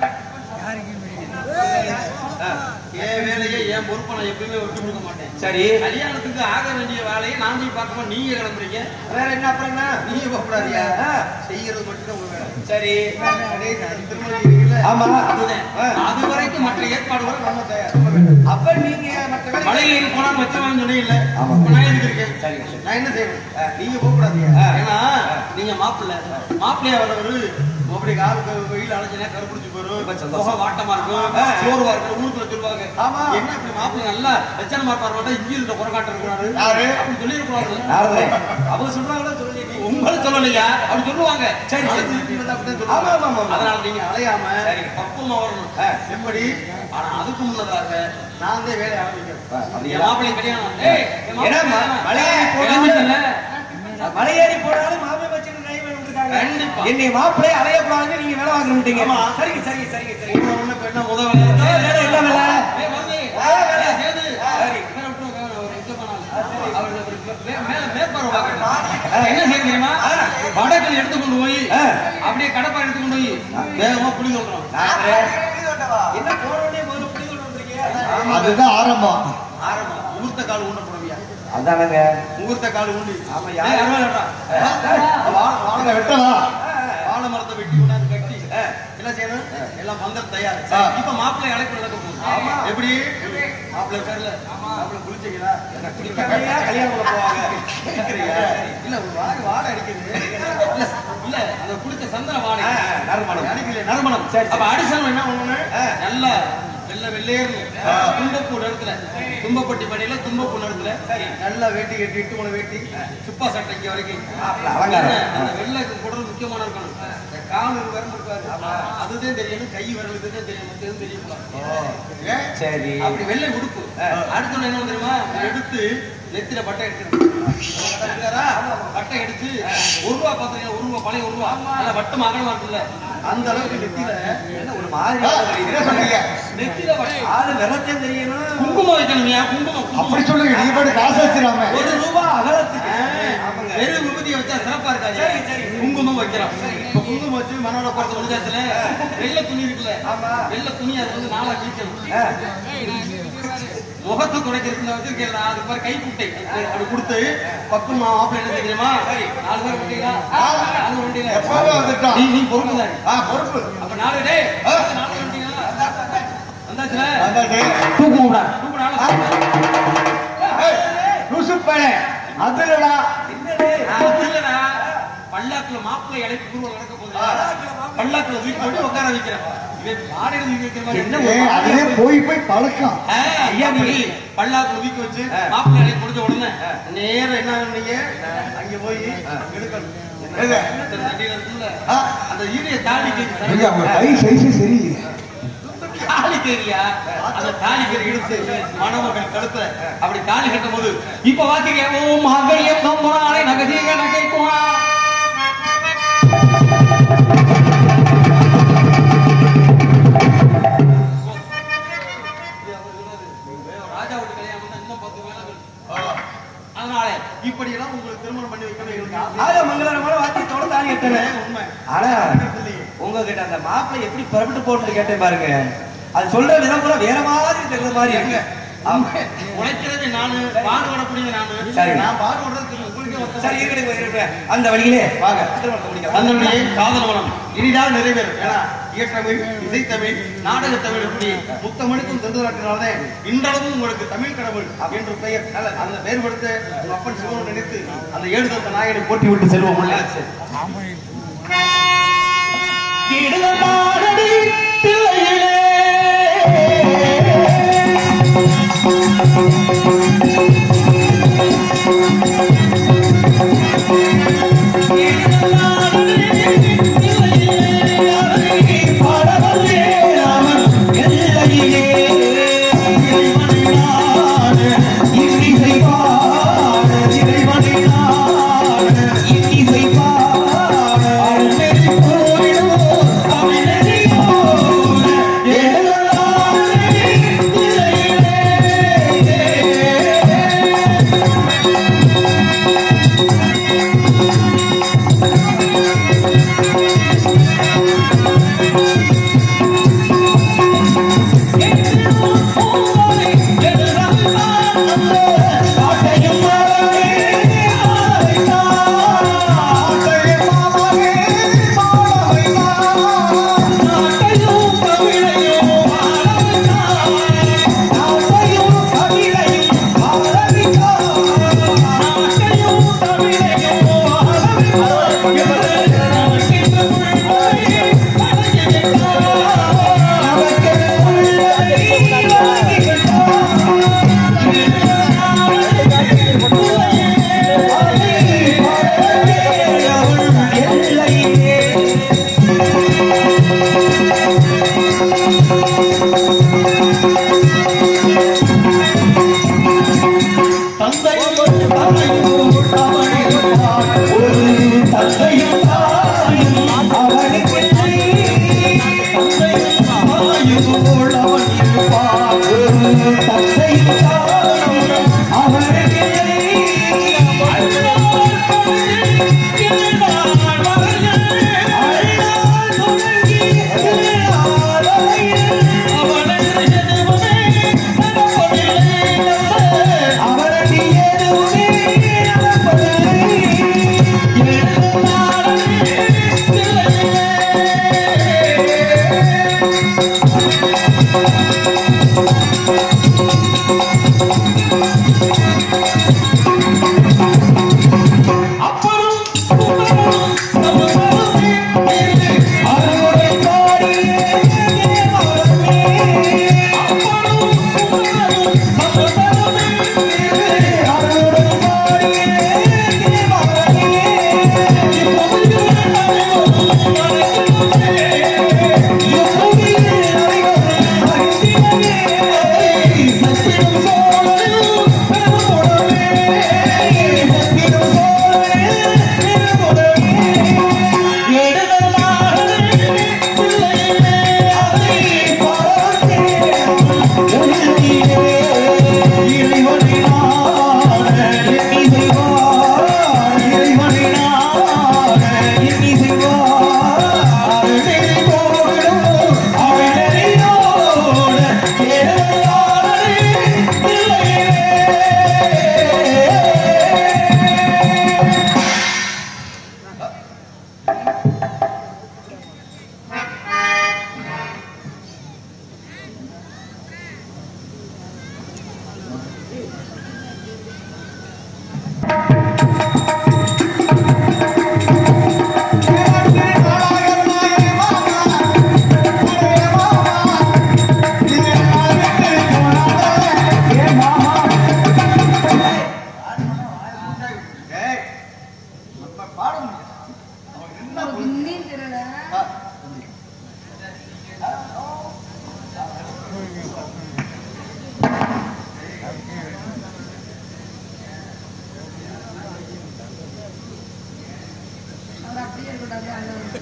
Speaker 2: என் வேலையை என் பொறுப்பை நான் எப்பயுமே விட்டு கொடுக்க மாட்டேன்
Speaker 3: சரி
Speaker 2: கல்யாணத்துக்கு ஆக வேண்டிய வேலையை நான் போய் பார்க்கமா நீங்க கிளம்புறீங்க
Speaker 3: வேற என்ன அப்புறம் என்ன
Speaker 2: நீங்க போகக்கூடாதியா
Speaker 3: ஆ,
Speaker 2: செய்யறது மட்டும் தான் உங்க வேலை
Speaker 3: சரி
Speaker 2: கடைசி அது திருமணம் இருக்குல்ல
Speaker 3: ஆமா
Speaker 2: அதுதான்
Speaker 3: ஆ.
Speaker 2: அது வரைக்கும் மற்ற ஏற்பாடுகள் நம்ம தயார்
Speaker 3: அப்ப நீங்க மற்ற வேலை
Speaker 2: மலை ஏறி போனா வச்சிருவாங்க சொன்னீங்கல்ல
Speaker 5: ஆமா.
Speaker 2: இப்ப நான் எதுக்கு இருக்கேன்
Speaker 3: சரிங்க, சரி.
Speaker 2: நான் என்ன செய்வேன் நீங்க போக கூடாதீங்க
Speaker 3: ஆ.
Speaker 2: ஏன்னா நீங்க மாப்பிள்ளை மாப்பிள்ளையா வரவரு அப்படி காலுக்கு வெயில் அழைச்சினா கருப்பிடிச்சு
Speaker 3: ரொம்ப
Speaker 2: போயிரும்
Speaker 3: சந்தோஷம்.
Speaker 2: முகம் வாட்டமா இருக்கும்
Speaker 3: ஆ.
Speaker 2: சோர்வா இருக்கும் ஊருக்குள்ள சொல்லுவாங்க
Speaker 3: ஆமா.
Speaker 2: என்ன இப்படி மாப்பிள்ளை நல்லா லட்சணமா இருப்பாரு மாட்டா இங்கே இருந்த குறைகாட்ட இருக்கக்கூடாது
Speaker 5: யாரு?
Speaker 2: அப்படி சொல்லிடக்கூடாது
Speaker 3: யாருதே? அவங்க சொல்றாங்களோ சொல்லி
Speaker 2: உங்களை சொல்லலையா அப்படி சொல்லுவாங்க
Speaker 3: சரி,
Speaker 2: அதை
Speaker 3: சரி.
Speaker 2: திருப்பி வந்து அப்படிதான்
Speaker 3: ஆமா,
Speaker 2: சொல்லுவாங்க.
Speaker 3: ஆமா, ஆமா.
Speaker 2: அதனால நீங்க அலையாம
Speaker 3: சரி.
Speaker 2: பக்குவமா வரணும்
Speaker 3: ஆ.
Speaker 2: எப்படி ஆனா அதுக்கு முன்னதாக நான் தான் வேலையை ஆரம்பிக்கிறேன்
Speaker 3: அப்படியா?
Speaker 2: என் மாப்பிள்ளை கல்யாணம் ஏய், என்
Speaker 3: ஏன்னா
Speaker 2: மாப்பிள்ளை
Speaker 3: ம- மலையேறி
Speaker 2: கிளம்பிட்டல்ல?
Speaker 3: போனாலும் மலையேறி போனாலும் மாமே வச்சுட்டு நைவன் இருக்காங்க
Speaker 2: கண்டிப்பா.
Speaker 3: என்னை மாப்பிள்ளை அலையக்கூடாதுன்னு நீங்க வேலை வாங்கிட்டீங்க
Speaker 2: ஆமா.
Speaker 3: சரிங்க சரிங்க சரிங்க சரிங்க
Speaker 2: இன்னும் ஒண்ணு இப்ப என்ன முத வேலை?
Speaker 3: ஏய், வேலை என்ன வேலை?
Speaker 2: ஏய், வந்து.
Speaker 3: ஆ, வேலை.
Speaker 2: ஏய், சேது.
Speaker 3: சரி.
Speaker 2: இவரை விட்டு வேற ஒரு இது பண்ணாலும். அவர் ஒரு மே- மே- மேற்பார்வை பார்க்கணும். என்ன செய்ய தெரியுமா வடக்கில் எடுத்து கொண்டு போய்
Speaker 3: ஆ.
Speaker 2: அப்படியே கடப்பா எடுத்து கொண்டு போய் வேகமா புளி சொல்றோம்
Speaker 3: என்ன போனோடனே முதல்ல புடி கொண்டு வந்திருக்கீங்க
Speaker 5: அதுதான் ஆரம்பம்
Speaker 2: ஆரம்பம் முகூர்த்த கால் ஊன போடுவியா
Speaker 3: அதானங்க
Speaker 2: முகூர்த்த கால் ஊண்டி
Speaker 3: ஆமா,
Speaker 2: ஏய்,
Speaker 3: யாரு?
Speaker 2: அருவா இல்லடா. வா- வாழை
Speaker 5: வாங்க வெட்டலாம்
Speaker 2: வாழை மரத்தை வெட்டி கொண்டாந்து கட்டி என்ன செய்யணும் எல்லாம் பந்தல் தயார்
Speaker 5: ஆ.
Speaker 2: இப்ப மாப்பிள்ளை அழைப்பு நடக்க போகுது எப்படி மாப்பிள்ளை இருக்காருல்ல மாப்பிள்ளை குளிச்சீங்களா
Speaker 3: குளிக்காமையா கல்யாணம் பண்ண போவாங்க
Speaker 2: இருக்கிறீங்க? இல்ல ஒரு வாடை வாடை அடிக்குது இல்ல இல்ல அந்த குளிச்ச சந்தன வாடை
Speaker 3: ஆ,
Speaker 2: நறுமணம் அடிக்கல நறுமணம் அப்ப அடிசனம் என்ன பண்ணணும் நல்ல வெள்ள வெள்ளையர்னு தும்பப்பூ இடத்துல தும்பப்பட்டி படையில தும்பப்பூ இடத்துல நல்லா வேட்டி கட்டி எட்டு மணி வேட்டி சுப்பா சட்டை இங்க வரைக்கும்
Speaker 3: அலங்காரம்.
Speaker 2: அந்த வெள்ளை குடல் முக்கியமான இருக்கணும் இந்த கால் விரல் இருக்காரு அதுதான் தெரியணும் கை விரலுக்கு தான் தெரியும் மத்ததும் தெரியக்கூடாது
Speaker 3: சரி
Speaker 2: அப்படி வெள்ளை உடுப்பு அடுத்த உடனே என்ன தெரியுமா எடுத்து நெத்தில பட்டை எடுக்கணும் பட்டை எடுத்து ஒரு ரூபா பாத்தீங்க ஒரு ரூபா பழைய ஒரு ரூபா அந்த வட்டம் அகலமா இருக்குல்ல அந்த அளவுக்கு நெத்தில
Speaker 3: என்ன ஒரு மாதிரி
Speaker 2: நெத்தில வட்டம்
Speaker 3: ஆளு விரத்தையும் தெரியணும்
Speaker 2: குங்குமம் வைக்கணும் ஏன் குங்குமம்
Speaker 5: அப்படி
Speaker 2: குங்குமம்
Speaker 5: சொல்லுங்க நீ பாட்டு காசு வச்சிடாம
Speaker 2: ஒரு ரூபா அகலத்துக்கு வெறும் விபூதியை வச்சா சிறப்பா இருக்காது குங்குமம் வைக்கிறோம் இப்ப குங்குமம் வச்சு மனோட பார்த்து வந்தாச்சுல வெள்ளை துணி இருக்குல்ல வெள்ளை துணி அது வந்து நாளா கிழிக்கணும் முகத்தை துடைக்கிறதுக்கு வச்சிருக்கேன் அதுக்கு மாதிரி கை குட்டை அப்படி கொடுத்து பக்குமா மாப்பிள்ளை என்ன தெரியுமா நாலு பேர் குட்டிங்களா நாலு வண்டியில
Speaker 5: எப்பவே வந்துட்டான்.
Speaker 2: நீ நீ பொறுப்பு தானே
Speaker 5: ஆ பொறுப்பு
Speaker 2: அப்ப நாலு டேய் நாலு வண்டிங்களா வந்தாச்சுல
Speaker 5: வந்தாச்சு.
Speaker 3: தூக்கு விடா
Speaker 2: தூக்கு நாலு
Speaker 5: ஏய், லூசு பயலே. அதுலடா
Speaker 2: இல்லடா, பல்லாக்குல மாப்பிள்ளை இலைக்கு குருவம் நடக்க போகுது பல்லாக்குல தூக்கி போட்டு உட்கார வைக்கிறேன் இவன் மாடையில தூக்கி வைக்கிற மாதிரி என்ன
Speaker 5: ஏய், அதுவே போய் போய் பழக்கம்
Speaker 2: ஆ, ஐயா நீ பல்லாக்குல தூக்கி வச்சு மாப்பிள்ளை இலைக்கு முடிஞ்ச உடனே நேரம் என்ன பண்ணீங்க அங்க போய் எடுக்கணும்
Speaker 5: எது?
Speaker 2: இந்த தண்ணியில இருக்குல்ல,
Speaker 5: ஆ,
Speaker 2: அந்த ஈரிய தாலி
Speaker 5: ஐயா, உங்க கை சைஸ் சரியில்லை
Speaker 2: தாலி கேரியா அந்த தாலி கேரி எடுத்து மணமகன் கழுத்துல அப்படி தாலி கட்டும் போது இப்ப வாக்கிங்க ஓ மகளியம் நம்புறானே நகதீக நகைக்குவா ராஜா வீட்டு கல்யாணம் பண்ணா இன்னும் பத்து வேலை அதனால இப்படி எல்லாம் உங்களுக்கு திருமணம் பண்ணி வைக்கணும் எங்களுக்கு ஆசை.
Speaker 3: ஆளு மங்களகரமான வாத்தியத்தோட தாலி கட்டுறேன்
Speaker 2: உண்மை
Speaker 3: ஆனா உங்ககிட்ட அந்த மாப்பிள்ளை எப்படி புறப்பட்டு போகணும்னு கேட்டேன் பாருங்க அது சொல்ற விதம் கூட வேற மாதிரி தெரிஞ்ச மாதிரி இருக்கு ஆமா.
Speaker 2: உழைக்கிறது நானு பாடுபடக்கூடிய நானு
Speaker 3: சரி.
Speaker 2: நான் பாடுபடுறது தெரியும். உங்களுக்கே ஒருத்தர்
Speaker 3: சரி இருக்கட்டும், இருக்கட்டும். அந்த வழியிலே வாங்க திருமணத்தை முடிக்கலாம்.
Speaker 2: தன்னுடைய காதல் மனம் இனிதாக நிறைவேறும் ஏன்னா இயற்றமிழ் இசைத்தமிழ் நாடகத்தமிழ் இப்படி முத்தமிழுக்கும் சென்று இன்றளவும் உங்களுக்கு தமிழ் கடவுள் என்று பெயர் நல்ல, அந்த பெயர் கொடுத்து உங்க அப்பன் சிவன் நினைத்து அந்த ஏழு தந்த நாயனை போட்டி விட்டு செல்வோம் உள்ள.
Speaker 3: திடுதலாடடி திளையிலே. இசை பாட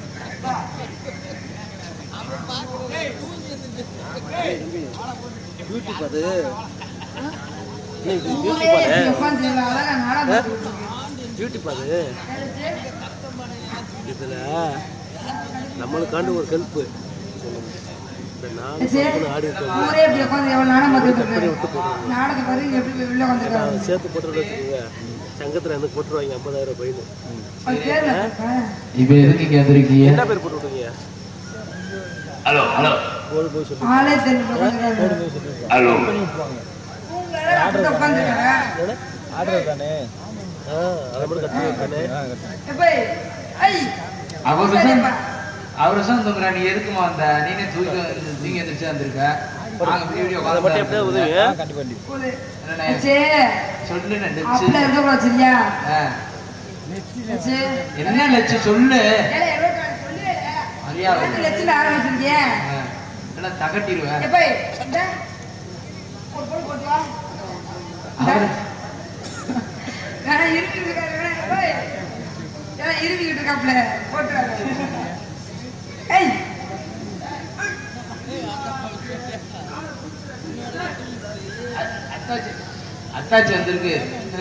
Speaker 4: பியூட்டி பாரு பியூட்டி பாரு பியூட்டி பாரு இதுல நம்மளுக்காண்டு ஒரு ஹெல்ப் இந்த நாலு ஆடி இருக்காங்க நான் சேர்த்து போட்டு வச்சுக்கோங்க சங்கத்துல எனக்கு போட்டுருவாங்க ஐம்பதாயிரம் பையனு
Speaker 6: இப்ப எதுக்கு இங்க வந்திருக்கீங்க
Speaker 4: என்ன பேர் போட்டு விட்டீங்க
Speaker 6: ஹலோ ஹலோ
Speaker 4: போடு போய் சொல்லு போடு போய் சொல்லு
Speaker 6: ஹலோ
Speaker 4: ஆர்டர் தானே ஆ அதை மட்டும் கட்டி வைத்தானே
Speaker 6: அவர் விஷம் அவர் விஷம் தூங்குறா நீ எதுக்குமா வந்த நீனே தூக்கி தூங்கி எந்திரிச்சு வந்திருக்க நாங்க வீடியோ
Speaker 4: அதை மட்டும் எப்படியா உதவி
Speaker 6: சொல்லு நெச்சு
Speaker 1: அப்படி இருக்கக்கூடாது சரியா
Speaker 6: என்ன லட்சு சொல்லு மரியாதை
Speaker 1: லட்சம் ஆரம்பிச்சிருக்கேன்
Speaker 6: ஆ. இல்ல தகட்டிடுவேன்
Speaker 1: எப்ப இந்த ஒரு பொண்ணு போட்டு வா
Speaker 6: அவரு
Speaker 1: வேணா இருக்கிட்டு இருக்காரு வேணா எப்ப ஏன்னா இருக்கிட்டு இருக்காப்ல போட்டுறாரு ஏய்
Speaker 6: அத்தாச்சி அத்தாச்சி வந்திருக்கு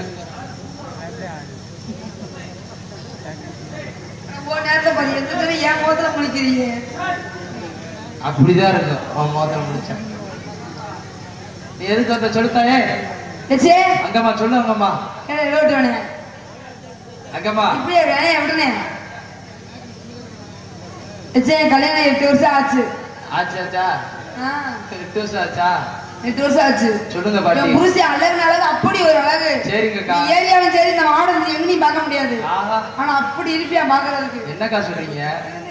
Speaker 1: ஒரு நேரத்தை பாரு எந்த தடவை என் முகத்துல முழிக்கிறீங்க
Speaker 6: அப்படிதான் இருக்கும் அவன் மோதிரம் முடிச்சான் நீ எதுக்கு வந்த சொல்லுத்தாயே
Speaker 1: ஏச்சே
Speaker 6: அங்கம்மா சொல்லு அங்கம்மா
Speaker 1: என்ன ரோட்டு வேணே
Speaker 6: அங்கம்மா
Speaker 1: இப்படியே வேணே எப்படினே ஏச்சே கல்யாணம் எட்டு வருஷம் ஆச்சு
Speaker 6: ஆச்சு ஆச்சா
Speaker 1: ஆ,
Speaker 6: எட்டு வருஷம் ஆச்சா
Speaker 1: எட்டு வருஷம் ஆச்சு
Speaker 6: சொல்லுங்க பாட்டி
Speaker 1: என் புருஷன் அழகு அழகு அப்படி ஒரு அழகு
Speaker 6: சரிங்கக்கா
Speaker 1: நீ ஏரியாவும் சரி இந்த மாவட்டம் எங்கேயும் பார்க்க முடியாது
Speaker 6: ஆஹா
Speaker 1: ஆனா அப்படி இருப்பியா பாக்குறதுக்கு
Speaker 6: என்னக்கா சொல்றீங்க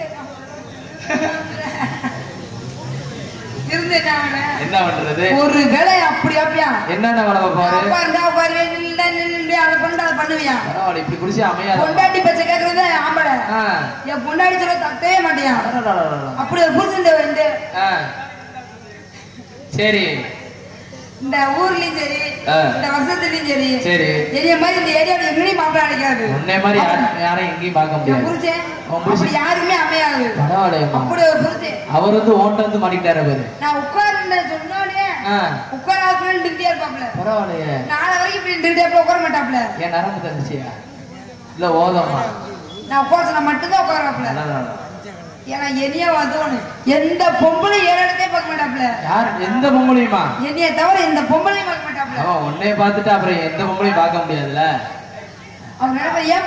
Speaker 1: இருந்தேன்
Speaker 6: என்ன பண்றது
Speaker 1: ஒரு வேலை அப்படி அப்படியா
Speaker 6: என்னென்ன வேலை பாரு
Speaker 1: அப்பா இருந்தா உட்காருவே நில்ல நின்று அதை பண்ணு அதை பண்ணுவியா
Speaker 6: பரவாயில்ல இப்படி குடிச்சு அமையாத
Speaker 1: பொண்டாட்டி பச்சை கேக்குறது ஆம்பளை
Speaker 6: ஆ.
Speaker 1: என் பொண்டாட்டி சொல்ல தட்டவே மாட்டியா
Speaker 6: அடடடடடட.
Speaker 1: அப்படி ஒரு புருஷன் இந்த இந்த
Speaker 6: ஆ. சரி
Speaker 1: இந்த ஊர்லயும் சரி
Speaker 6: ஆ.
Speaker 1: இந்த வருஷத்துலயும் சரி
Speaker 6: சரி
Speaker 1: என்னைய மாதிரி இந்த ஏரியாவில் எங்கேயும் மாப்பிள்ள அடிக்காது
Speaker 6: உன்னை மாதிரி யாரும் யாரையும் எங்கேயும் பார்க்க
Speaker 1: என்
Speaker 6: முடியாது
Speaker 1: புருஷன்
Speaker 6: உன் புருஷன்.
Speaker 1: அப்படி யாருமே அமையாது
Speaker 6: பரவாயில்லையம்மா
Speaker 1: அப்படி ஒரு புருஷன்
Speaker 6: அவர் வந்து ஓட்ட வந்து மாட்டிக்கிட்டாரு பாரு
Speaker 1: நான் உட்கார்ந்த சொன்னோடனே
Speaker 6: ஆ.
Speaker 1: உட்காராதுன்னு நின்றுட்டே இருப்பாப்ல
Speaker 6: பரவாயில்லையே
Speaker 1: நாளை வரைக்கும் இப்படி நின்றுட்டே உட்கார மாட்டாப்ல
Speaker 6: என் நரம்பு தந்துச்சியா இல்ல ஓதம்மா
Speaker 1: நான் உட்கார சொன்னா மட்டும்தான் உட்காராப்ல
Speaker 6: அடடடட.
Speaker 1: ஏன்னா என்னைய வந்தோன்னு எந்த பொம்பளை ஏறடத்தே பார்க்க மாட்டாப்ல
Speaker 6: யார் எந்த பொம்பளையுமா
Speaker 1: என்னைய தவிர எந்த பொம்பளையும் பார்க்க மாட்டாப்ல
Speaker 6: அவன் உன்னைய பார்த்துட்டு அப்புறம் எந்த பொம்பளையும் பார்க்க முடியாதுல்ல
Speaker 1: அவங்க நினைப்ப ஏன்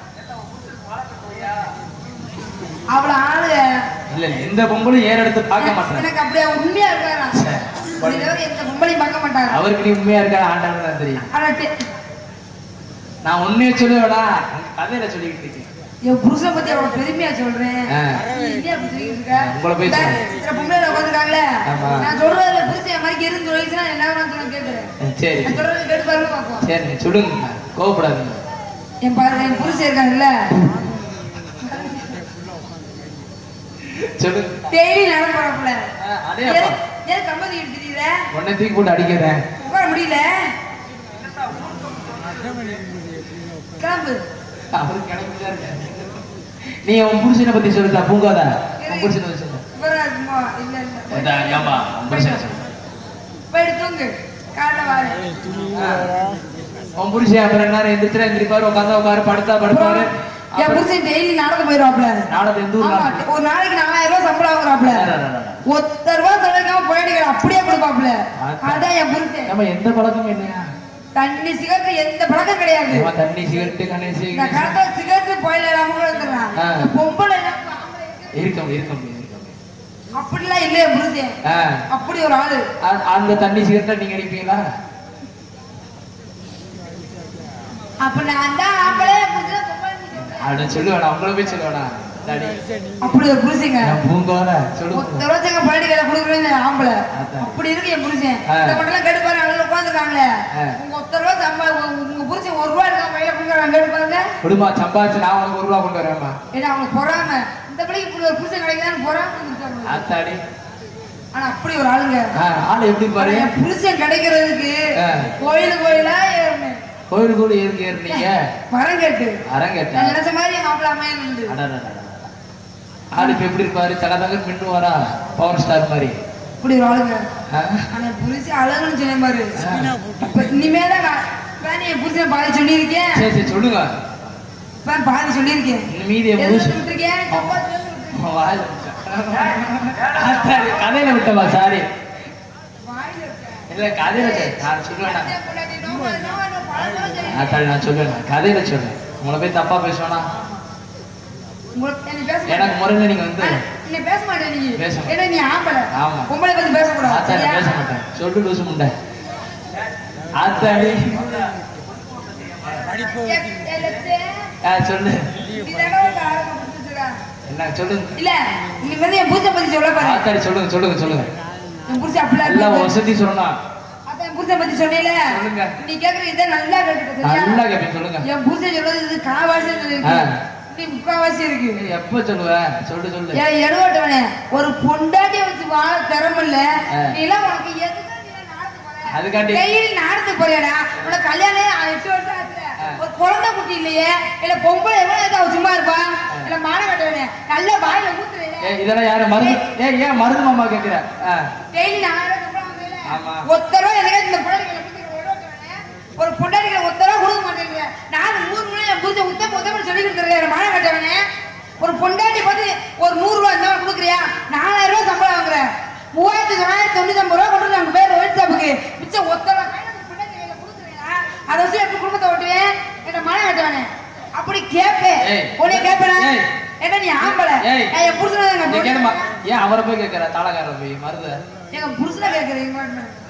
Speaker 1: அவ்வளவு ஆளு
Speaker 6: இல்ல எந்த பொம்பளையும் ஏற எடுத்து பார்க்க மாட்டேன்
Speaker 1: எனக்கு அப்படியே உண்மையா இருக்காரா என்னை தவிர எந்த பொம்பளையும் பார்க்க மாட்டாங்க
Speaker 6: அவருக்கு நீ உண்மையா இருக்கா ஆண்டவன் தான் தெரியும்
Speaker 1: ஆனா டே-
Speaker 6: நான் உண்மையை சொல்லுவேடா கதையில சொல்லிக்கிட்டு இருக்கேன்
Speaker 1: என் புருஷனை பத்தி அவ்வளவு பெருமையா சொல்றேன்
Speaker 6: ஆ.
Speaker 1: நீ என்னையா அப்படி சொல்லிட்டு இருக்க?
Speaker 6: உங்களை போய்
Speaker 1: இந்த
Speaker 6: சொல்லு.
Speaker 1: இத்தனை பொம்பளைல உட்கார்ந்திருக்காங்களே,
Speaker 6: ஆமா.
Speaker 1: நான் சொல்றதுல புருஷன் என் மாதிரி இருந்து சொல்லிச்சுன்னா என்ன வேணாலும் சொல்ல கேட்கிறேன்.
Speaker 6: சரி
Speaker 1: நான் சொல்றதை கேட்டு பாருங்க பார்ப்போம்.
Speaker 6: சரி நீ சொல்லுங்க கோவப்படாதீங்க
Speaker 1: என் பாரு என் புருஷன் இருக்காங்கல்ல
Speaker 6: சொல்லுங்க
Speaker 1: டெய்லி நடப்பாப்புல
Speaker 6: ஆ, அதே அப்பா.
Speaker 1: ஏன் கம்பதி எடுத்துறீங்க
Speaker 6: உன்னை தூக்கி போட்டு அடிக்கிறேன்
Speaker 1: உட்கார முடியல கிளம்பு
Speaker 6: அவருக்கு கிளம்பிதான் இருக்காரு. நீ உன் புருஷனை பத்தி சொல்லுதா பூங்காத உன் புருஷனை பத்தி சொல்லு
Speaker 1: இவரா சும்மா இல்ல இல்ல
Speaker 6: ஏண்டா, ஏம்மா, உன் புருஷனை சொல்லு
Speaker 1: போயிட்டு தூங்கு காலைல வாரு
Speaker 6: ஆ. உன் புருஷன் அப்புறம் என்ன எந்திரிச்சா எந்திரிப்பாரு உட்காந்தா உட்காரு படுத்தா படுப்பாரு
Speaker 1: என் புருஷன் டெய்லி நடந்து போயிடுவாப்ல
Speaker 6: நாடகம் எந்த ஊர்ல
Speaker 1: ஆமா, ஒரு நாளைக்கு நாலாயிரம் ரூபாய் சம்பளம் வாங்குறாப்ல ஒத்த ரூபா செலவிக்காம போயிட்டு அப்படியே கொடுப்பாப்ல அதான் என் புருஷன்
Speaker 6: நம்ம எந்த பழக்கமும் இல்லையா
Speaker 1: தண்ணி சிகரெட் எந்த பழக்கம் கிடையாது
Speaker 6: ஏம்மா, தண்ணி சிகரெட்டு கணேசி
Speaker 1: இந்த காலத்துல சிகரெட் போயில இல்லாம கூட இருந்துடலாம்
Speaker 6: ஆ.
Speaker 1: இந்த பொம்பளை எல்லாம் ஆம்பளை இருக்கு.
Speaker 6: இருக்க முடியும் இருக்க முடியும் இருக்க முடியும்
Speaker 1: அப்படிலாம் இல்ல என் புருஷன்
Speaker 6: ஆ.
Speaker 1: அப்படி ஒரு ஆளு
Speaker 6: அ- அந்த தண்ணி சிகரெட்டை நீங்க அடிப்பீங்களா
Speaker 1: அப்ப நான் தான் ஆம்பளை என் புருஷன் பொம்பளை நீ சொல்ற.
Speaker 6: அப்படி சொல்லுவேடா உங்களை போய் சொல்லுவேடா டாடி
Speaker 1: அப்படி ஒரு புருஷங்க
Speaker 6: நான் பூங்கோர
Speaker 1: ஒத்த
Speaker 6: சொல்லுங்க
Speaker 1: ரோஜாங்க பழனி கையில குடுக்குறேன் ஆம்பளை
Speaker 6: அதான்.
Speaker 1: அப்படி இருக்கு என் புருஷன்
Speaker 6: ஆ.
Speaker 1: இந்த மட்டும் கேட்டு பாருங்க அவங்க உட்காந்துருக்காங்களே
Speaker 6: ஆ.
Speaker 1: உங்க ஒத்த ரூபா சம்பா உங்க- உங்க புருஷன் ஒரு ரூபா இருக்கா கையில குடுக்குறாங்க கேட்டு பாருங்க
Speaker 6: குடும்பா சம்பாதிச்சு நான் உனக்கு ஒரு ரூபா கொண்டு வரேம்மா
Speaker 1: ஏன்னா அவங்க பொறாம இந்த பிள்ளைக்கு இப்படி ஒரு புருஷன் கிடைக்குதான்னு பொறாம இருக்காங்க
Speaker 6: ஆத்தாடி
Speaker 1: ஆனா அப்படி ஒரு ஆளுங்க
Speaker 6: ஆ, ஆளு எப்படி பாரு
Speaker 1: ஆனா என் புருஷன் கிடைக்கிறதுக்கு
Speaker 6: ஆ.
Speaker 1: கோயில் கோயிலா ஏறணும்
Speaker 6: கோயில் கூட ஏறிக்க ஏறினீங்க
Speaker 1: மரம் கேட்டு
Speaker 6: அறம்
Speaker 1: நான்
Speaker 6: கேட்டேன்
Speaker 1: நினைச்ச மாதிரி என் மாப்பிள்ள அமையா இருந்து
Speaker 6: அடடடடடட. ஆளு இப்ப எப்படி இருப்பாரு தகதக மின்னுவாரா பவர் ஸ்டார் மாதிரி
Speaker 7: இப்படி ஒரு ஆளுங்க
Speaker 6: ஆ?
Speaker 7: ஆனா புரிச்சு அழகுன்னு சொன்னேன் பாரு இப்ப இனிமேதான் நான் இப்ப நீ என் புருஷன் பாதி சொல்லியிருக்கேன்
Speaker 6: சரி சரி சொல்லுங்க
Speaker 7: இப்ப பாதி சொல்லியிருக்கேன்
Speaker 6: இன்னும் மீதியை
Speaker 7: எதுல
Speaker 6: முழுசு
Speaker 7: விட்டுருக்கேன் சப்பாத்தில விட்டுருக்கேன்.
Speaker 6: வாயில விட்டேன். ஆத்தாடி, கதையில விட்டவா சாரி
Speaker 7: வாயில இருக்கேன்.
Speaker 6: இல்ல கதையில சொல். நான் சொல்லுவேன்
Speaker 7: அதே பொண்டாட்டி, நோம்பு, நோம்பு, நோம்பு, பழக்கம் சரி.
Speaker 6: ஆத்தாடி நான் சொல்லுவேன் கதையில சொல்றேன் உங்களை போய் தப்பா பேசுவேனா
Speaker 7: உங்களுக்கு என்னை பேச
Speaker 6: எனக்கு முறையில நீங்க வந்து
Speaker 7: ஆ, நீ பேச மாட்டே நீ
Speaker 6: பேச மாட்டேன்.
Speaker 7: ஏன்னா நீ ஆம்பளை
Speaker 6: ஆமா.
Speaker 7: பொம்பளை பத்தி பேசக்கூடாது
Speaker 6: ஆத்தாடி
Speaker 7: சரியா?
Speaker 6: பேச மாட்டேன் சொல்லு லூசு முண்டை ஆத்தாடி
Speaker 7: ஏ, ஏ, லட்சே,
Speaker 6: ஆ சொல்லு
Speaker 7: நீ தானே ஒரு ஆளை பிடிச்சிருக்க.
Speaker 6: என்ன சொல்லுங்க
Speaker 7: இல்ல நீ வந்து என் புருஷன் பத்தி சொல்ல பாரு
Speaker 6: ஆத்தாடி சொல்லுங்க சொல்லுங்க சொல்லுங்க
Speaker 7: என் புருஷன் அப்படிலாம்
Speaker 6: எல்லாம்
Speaker 7: இருக்காது.
Speaker 6: வசதி சொல்லணும்
Speaker 7: அதான் என் புருஷன் பத்தி சொன்னீல
Speaker 6: சொல்லுங்க.
Speaker 7: நீ கேக்குற இதை நல்லா கேட்டுக்க சரியா
Speaker 6: நல்லா கேட்பேன் சொல்லுங்க
Speaker 7: என் புருஷன் சொல்றது இது காவாசி இருக்கு
Speaker 6: ஆ.
Speaker 7: நீ முக்காவாசி இருக்கு
Speaker 6: நீ எப்ப சொல்லுவ சொல்லு சொல்லு
Speaker 7: ஏன் எடுவட்டவனே ஒரு பொண்டாட்டிய வச்சு வாழ திறமில்ல
Speaker 6: ஆ.
Speaker 7: நீ எல்லாம் உனக்கு எதுக்கு நீ எல்லாம் நாடத்துக்கு போற?
Speaker 6: அதுக்காண்டி-
Speaker 7: டெய்லி நாடத்துக்கு போறியாடா உனக்கு கல்யாணம் ஆகி எட்டு வருஷம் ஆச்சுல
Speaker 6: ஆ.
Speaker 7: ஒரு குழந்தை குட்டி இல்லையே இல்ல பொம்பளை எவ்வளவு ஏதோ அவ சும்மா இருப்பா இல்ல மானம் கட்டவனே நல்ல வாயில
Speaker 6: ஏ
Speaker 7: ஊத்துறேன்
Speaker 6: இதெல்லாம் யாரு மருந்து ஏ ஏன் மருந்து மாமா கேக்குற ஆ.
Speaker 7: டெய்லி நாலாயிரம் சம்பளம் வாங்குறீல?
Speaker 6: ஆமா.
Speaker 7: ஒத்த ரூபா எனக்கு இந்த பொண்டாட்டிகளை பத்தி ஒரு எடுவட்டவனே, ஒரு பொண்டாட்டிகளை ஒத்த ரூபா கொடுக்க மாட்டேங்கிற நான் நூறு ரூபாய் என் புரிஞ்ச உத்தம உத்தம சொல்லி கொடுத்துருக்கேன் மானம் கட்டவனே ஒரு பொண்டாட்டி பார்த்து ஒரு நூறு ரூபாய் இந்த மாதிரி கொடுக்குறியா நாலாயிரம் ரூபாய் சம்பளம் வாங்குற மூவாயிரத்தி தொள்ளாயிரத்தி தொண்ணூத்தி ஒன்பது ரூபா கொண்டு நாங்க பேர் ஒயிட் ஷாப்புக்கு மிச்சம் ஒத்த ரூபா கையில அந்த பொண்டாட்டி கையில கொடுக்குறீங்களா அதை வச்சு எப்படி குடும்பத்தை ஓட்டுவேன் என்ன மானம் கட்டவனே அப்படி கேட்பேன்
Speaker 6: ஏய்.
Speaker 7: உன்னை கேட்பேனா
Speaker 6: ஏய்.
Speaker 7: ஏன்னா நீ ஆம்பளை
Speaker 6: ஏய்.
Speaker 7: நான் என் புருஷனை தான்
Speaker 6: நீ
Speaker 7: எங்க
Speaker 6: கேளுமா ஏன் அவரை போய் கேக்குற தாளக்காரரை போய் மருத
Speaker 7: எங்க புருஷனை கேட்கறீங்க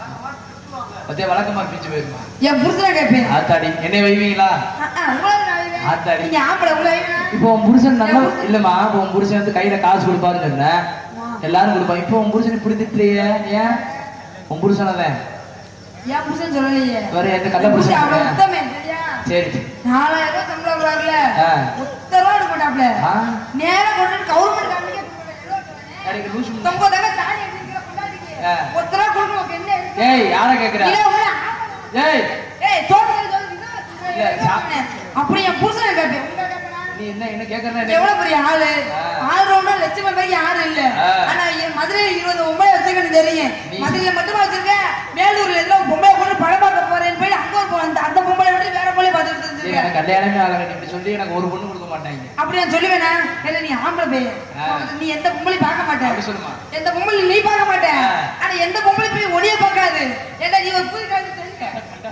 Speaker 6: பத்தியா வழக்கமா பிஞ்சு போயிருமா
Speaker 7: என் புருஷனை கேட்பேன்
Speaker 6: ஆத்தாடி என்னை வைவீங்களா
Speaker 7: ஆ, ஆ, உங்களை நான் வைவேன்.
Speaker 6: ஆத்தாடி.
Speaker 7: நீங்க ஆம்பளை உங்களை வைவேன்.
Speaker 6: இப்போ உன் புருஷன் நல்லா இல்லம்மா இப்போ உன் புருஷன் வந்து கையில காசு கொடுப்பாருன்னு சொன்னேன் எல்லாரும் கொடுப்பாங்க இப்போ உன் புருஷன் இப்படி திட்டுறியே ஏன் உன் புருஷனை தான்
Speaker 7: என் புருஷன் சொல்லலையே
Speaker 6: வேற எந்த கள்ள
Speaker 7: என் புருஷன்
Speaker 6: புருஷன்
Speaker 7: அவ்வளவு
Speaker 6: இல்லையா?
Speaker 7: உத்தமன், சரியா?
Speaker 6: சரி
Speaker 7: நாலாயிரம் ரூபாய் சம்பளம் வாங்குறாருல,
Speaker 6: ஆ.
Speaker 7: ஒத்த ரூபா எடுக்க மாட்டாப்புல.
Speaker 6: ஆ.
Speaker 7: நேரா கொண்டு வந்து government காரனுக்கே கொடுக்கணும்.
Speaker 6: எனக்கு லூசு முண்டை.
Speaker 7: தொம்பது தடவை தாலி கட்டியிருக்கிற பொண்டாட்டிக்கு,
Speaker 6: ஆ.
Speaker 7: ஒத்த ரூபா கொடுக்க உனக்கு என்ன இருக்கு?
Speaker 6: ஏய் யார கேக்குற
Speaker 7: இல்ல, உங்களை ஆம்பளை-
Speaker 6: ஏய்
Speaker 7: ஏய், தோட்டத்துல சொல்லு, என்ன
Speaker 6: இல்ல, சா-
Speaker 7: அப்படி என் புருஷனை கேட்பேன் உங்களை கேட்பேனா?
Speaker 6: நீ என்ன என்ன கேக்குறேன்னா
Speaker 7: எவ்வளவு பெரிய ஆளு
Speaker 6: ஆ.
Speaker 7: ஆள் ரவுண்டா லட்சுமி மாதிரி யாரும் இல்ல
Speaker 6: ஆ.
Speaker 7: ஆனா என் மதுரையில இருபது ஒன்பது வச்சிருக்கேன்னு தெரியும்
Speaker 6: நீ-
Speaker 7: மதுரையில மட்டுமா வச்சிருக்கேன் மேலூர்ல எல்லாம் ஒரு பொம்பளை கொண்டு படம் பார்க்க போறேன்னு போய் அங்க ஒரு பொ- அந்த அந்த பொம்பளை விட வேற பொம்பளை பார்த்துட்டு
Speaker 6: சரி,
Speaker 7: இருந்திருக்கேன்
Speaker 6: எனக்கு கல்யாணமே ஆகல நீ இப்படி சொல்லி எனக்கு ஒரு பொண்ணு கொடுக்க மாட்டாங்க
Speaker 7: அப்படி நான் சொல்லுவேனா இல்ல நீ ஆம்பளை பையன்
Speaker 6: ஆ.
Speaker 7: உனக்கு நீ எந்த பொம்பளை பார்க்க மாட்ட
Speaker 6: அப்படி சொல்லுமா
Speaker 7: எந்த பொம்பளை நீ பார்க்க மாட்ட
Speaker 6: ஆ.
Speaker 7: ஆனா எந்த பொம்பளை போய் ஒளிய பார்க்காது ஏன்னா நீ ஒரு புது காலத்து சொல்லுங்க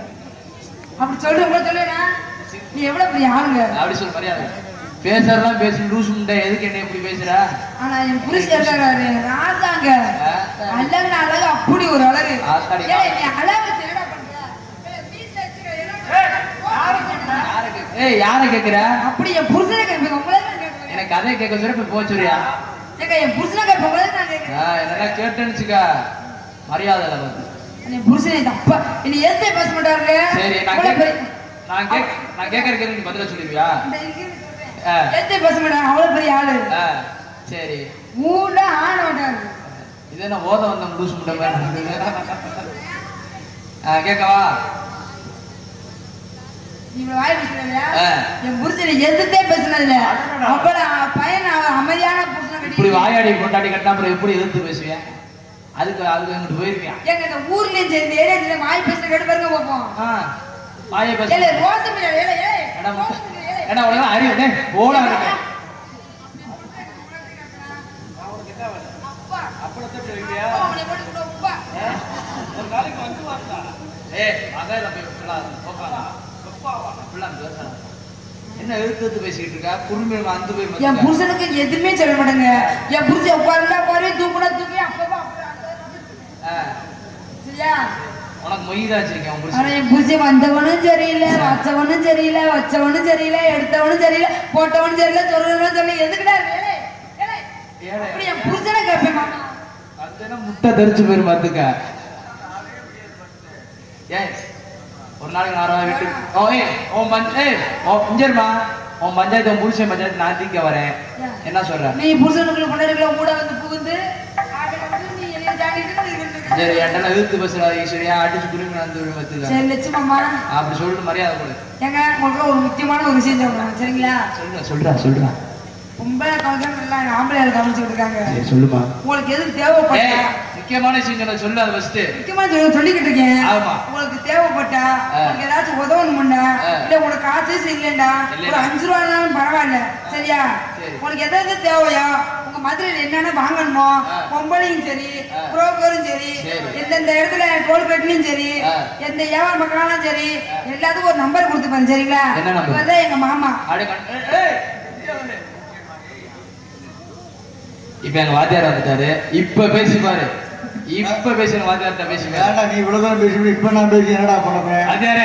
Speaker 7: அப்படி சொல்லு உங்களை சொல்லுவேனா நீ எவ்வளவு பெரிய ஆளுங்க
Speaker 6: அப்படி சொல்லு மரியாதை பேசுறதெல்லாம் பேசி லூசு முண்டை எதுக்கு என்ன இப்படி பேசுற
Speaker 7: ஆனா என் புருஷன் இருக்காரு ராசாங்க
Speaker 6: ஆ.
Speaker 7: அழகு அழகு அப்படி ஒரு அழகு
Speaker 6: ஆத்தாடி.
Speaker 7: ஏய், நீ அழகு என்னடா பண்ற ஏய், வீட்டுல வச்சுக்கிற, என்னடா பண்ற?
Speaker 6: ஏய் யார கேக்குற
Speaker 7: அப்படி என் புருஷனை கேட்பேன் உங்களே தான் கேட்பேன்
Speaker 6: எனக்கு கதை கேட்க சொல்லி இப்ப போச்சுரியா
Speaker 7: ஏங்க என் புருஷனை கேட்பேன் உங்களே தான் கேட்கிறேன்
Speaker 6: என்னடா கேட்டேன்னு வச்சுக்க மரியாதை இல்ல வந்து
Speaker 7: என் புருஷனை தப்பா இனி எந்த பேச மாட்டாரு
Speaker 6: சரி நான்
Speaker 7: இவ்வளவு
Speaker 6: கேட்க
Speaker 7: பெரிய-
Speaker 6: நான் கேக் நான் கேட்கற கேள்வி நீ பதில சொல்லுவியா
Speaker 7: இந்த இங்க இருக்கு சொல்றேன்.
Speaker 6: ஆ.
Speaker 7: எந்த பேச மாட்டாரு அவ்வளவு பெரிய ஆளு
Speaker 6: ஆ, சரி
Speaker 7: மூட ஆட மாட்டாரு
Speaker 6: இது என்ன ஓத வந்த லூசு முண்டை மாதிரி இருக்குது. ஆ, கேட்கவா
Speaker 7: நீ வாய் பேசுறீங்களா
Speaker 6: ஆ.
Speaker 7: என் புருஷனை எதிர்த்தே பேசுனதுல அவ்வளவு பையன் அவன் அமைதியான புருஷனை
Speaker 6: இப்படி
Speaker 7: கட்டி
Speaker 6: வாயாடி கொண்டாடி கட்டினா அப்புறம் எப்படி எதிர்த்து பேசுவேன் அதுக்கு அதுக்கு எங்கிட்டு போயிருவியா
Speaker 7: எங்க இந்த ஊர்லயும் சரி இந்த ஏரியா வாய் பேசுற கேட்டு பாருங்க பார்ப்போம்
Speaker 6: ஆ, வாயை பேச
Speaker 7: ஏலே ரோசம் இல்ல ஏலே ஏலே
Speaker 6: ஏடா,
Speaker 7: ரோசம் இல்ல, ஏலே.
Speaker 6: ஏடா உனக்கு அறிவு டேய், போடா இருக்கு
Speaker 7: அப்பா, அப்பா, உன்னை போட்டு கொண்டு வா, அப்பா.
Speaker 6: ஏய் அதான் போய் விட்டுலாம் போப்பாங்க அப்படிலாம் பேசாத என்ன எழுத்து எழுத்து பேசிக்கிட்டு இருக்கா குறும்பு அந்த போய்
Speaker 7: என்
Speaker 6: மத்தியா.
Speaker 7: புருஷனுக்கு எதுவுமே சொல்ல மாட்டேங்க என் புருஷன் உட்காருந்தா உட்காரு தூக்குனா தூக்கி அப்பப்போ அப்படி
Speaker 6: ஆ,
Speaker 7: சரியா
Speaker 6: உனக்கு மொய் தான் வச்சிருக்கேன் உன்
Speaker 7: ஆனா
Speaker 6: புருஷன்
Speaker 7: என் புருஷன் வந்தவனும் சரியில்லை வச்சவனும் சரியில்லை வச்சவனும் சரியில்லை எடுத்தவனும் சரியில்லை போட்டவனும் சரியில்லை சொல்றவனும் சரியில்லை எதுக்குடா வேலை ஏலே,
Speaker 6: ஏலே.
Speaker 7: அப்படி என் புருஷனை கேட்பேன் மாமா
Speaker 6: அது என்ன முட்டை தெரிச்சு போயிரும் பார்த்துக்க ஏய் ஒரு நாளைக்கு நான் ரூபாய் விட்டு ஓ ஏய் உன் பஞ்ச ஏய் ஓ இஞ்சர்மா உன் பஞ்சாயத்து உன் புருஷன் பஞ்சாயத்து நான் தீக்க வரேன் என்ன சொல்ற
Speaker 7: நீ புருஷனுக்குள்ள பொண்டாட்டிக்குள்ள கூட வந்து புகுந்து ஆக வந்து நீ என்னைய தாண்டிட்டு நீ இருந்துட்டு இருக்க.
Speaker 6: சரி என்கிட்ட எழுத்து பேசுறாரு ஈஸ்வரியா அடிச்சு குருவி வந்து பார்த்துக்க
Speaker 7: சரி லட்சுமம்மா
Speaker 6: அப்படி சொல்லிட்டு மரியாதை கொடு
Speaker 7: ஏங்க உங்களுக்கு ஒரு முக்கியமான ஒரு விஷயம் சொல்றேன் சரிங்களா
Speaker 6: சொல்றா சொல்றா சொல்றா
Speaker 7: பொம்பளை கவனிச்சாங்க எல்லாம் ஆம்பளை கவனிச்சுட்டு இருக்காங்க
Speaker 3: சரி, சொல்லுமா
Speaker 7: உங்களுக்கு எதுக்கு தேவைப்பட்டா
Speaker 6: ஏய், முக்கியமான விஷயம் சொல்ல சொல்லு அதை ஃபர்ஸ்ட்
Speaker 7: முக்கியமா சொல்ல- சொல்லிக்கிட்டு இருக்கேன்
Speaker 6: ஆமா.
Speaker 7: உங்களுக்கு தேவைப்பட்டா
Speaker 6: ஆ.
Speaker 7: உங்களுக்கு ஏதாச்சும் உதவணும்டா
Speaker 6: ஆ.
Speaker 7: இல்ல உங்களுக்கு காசு இல்லைண்டா ஒரு
Speaker 6: இல்லைடா.
Speaker 7: அஞ்சு ரூபா இருந்தாலும் பரவாயில்ல சரியா
Speaker 6: சரி.
Speaker 7: உங்களுக்கு எது எது தேவையோ உங்க மதுரையில என்னென்ன வாங்கணுமோ
Speaker 6: ஆ.
Speaker 7: பொம்பளையும் சரி
Speaker 6: ஆ.
Speaker 7: புரோக்கரும் சரி
Speaker 6: சரி.
Speaker 7: எந்தெந்த இடத்துல டோல்கேட்லயும் சரி
Speaker 6: ஆ.
Speaker 7: எந்த வியாபார மக்களாலும் சரி எல்லாத்துக்கும் ஒரு நம்பர் கொடுத்துப்பேன் சரிங்களா
Speaker 6: என்ன number?
Speaker 7: இவர்தான் எங்க மாமா
Speaker 6: அப்படியே கண்- ஏய், ஏய், இங்கே வந்து. இப்ப எங்க வாத்தியார் வந்துட்டாரு இப்ப பேசி பாரு இப்ப பேசுற வாத்தியார்ட்ட பேசி பாரு.
Speaker 5: ஏன்டா நீ இவ்வளவு தூரம் பேசி இப்ப நான் பேசி என்னடா பண்ண போறேன்
Speaker 6: வாத்தியாரே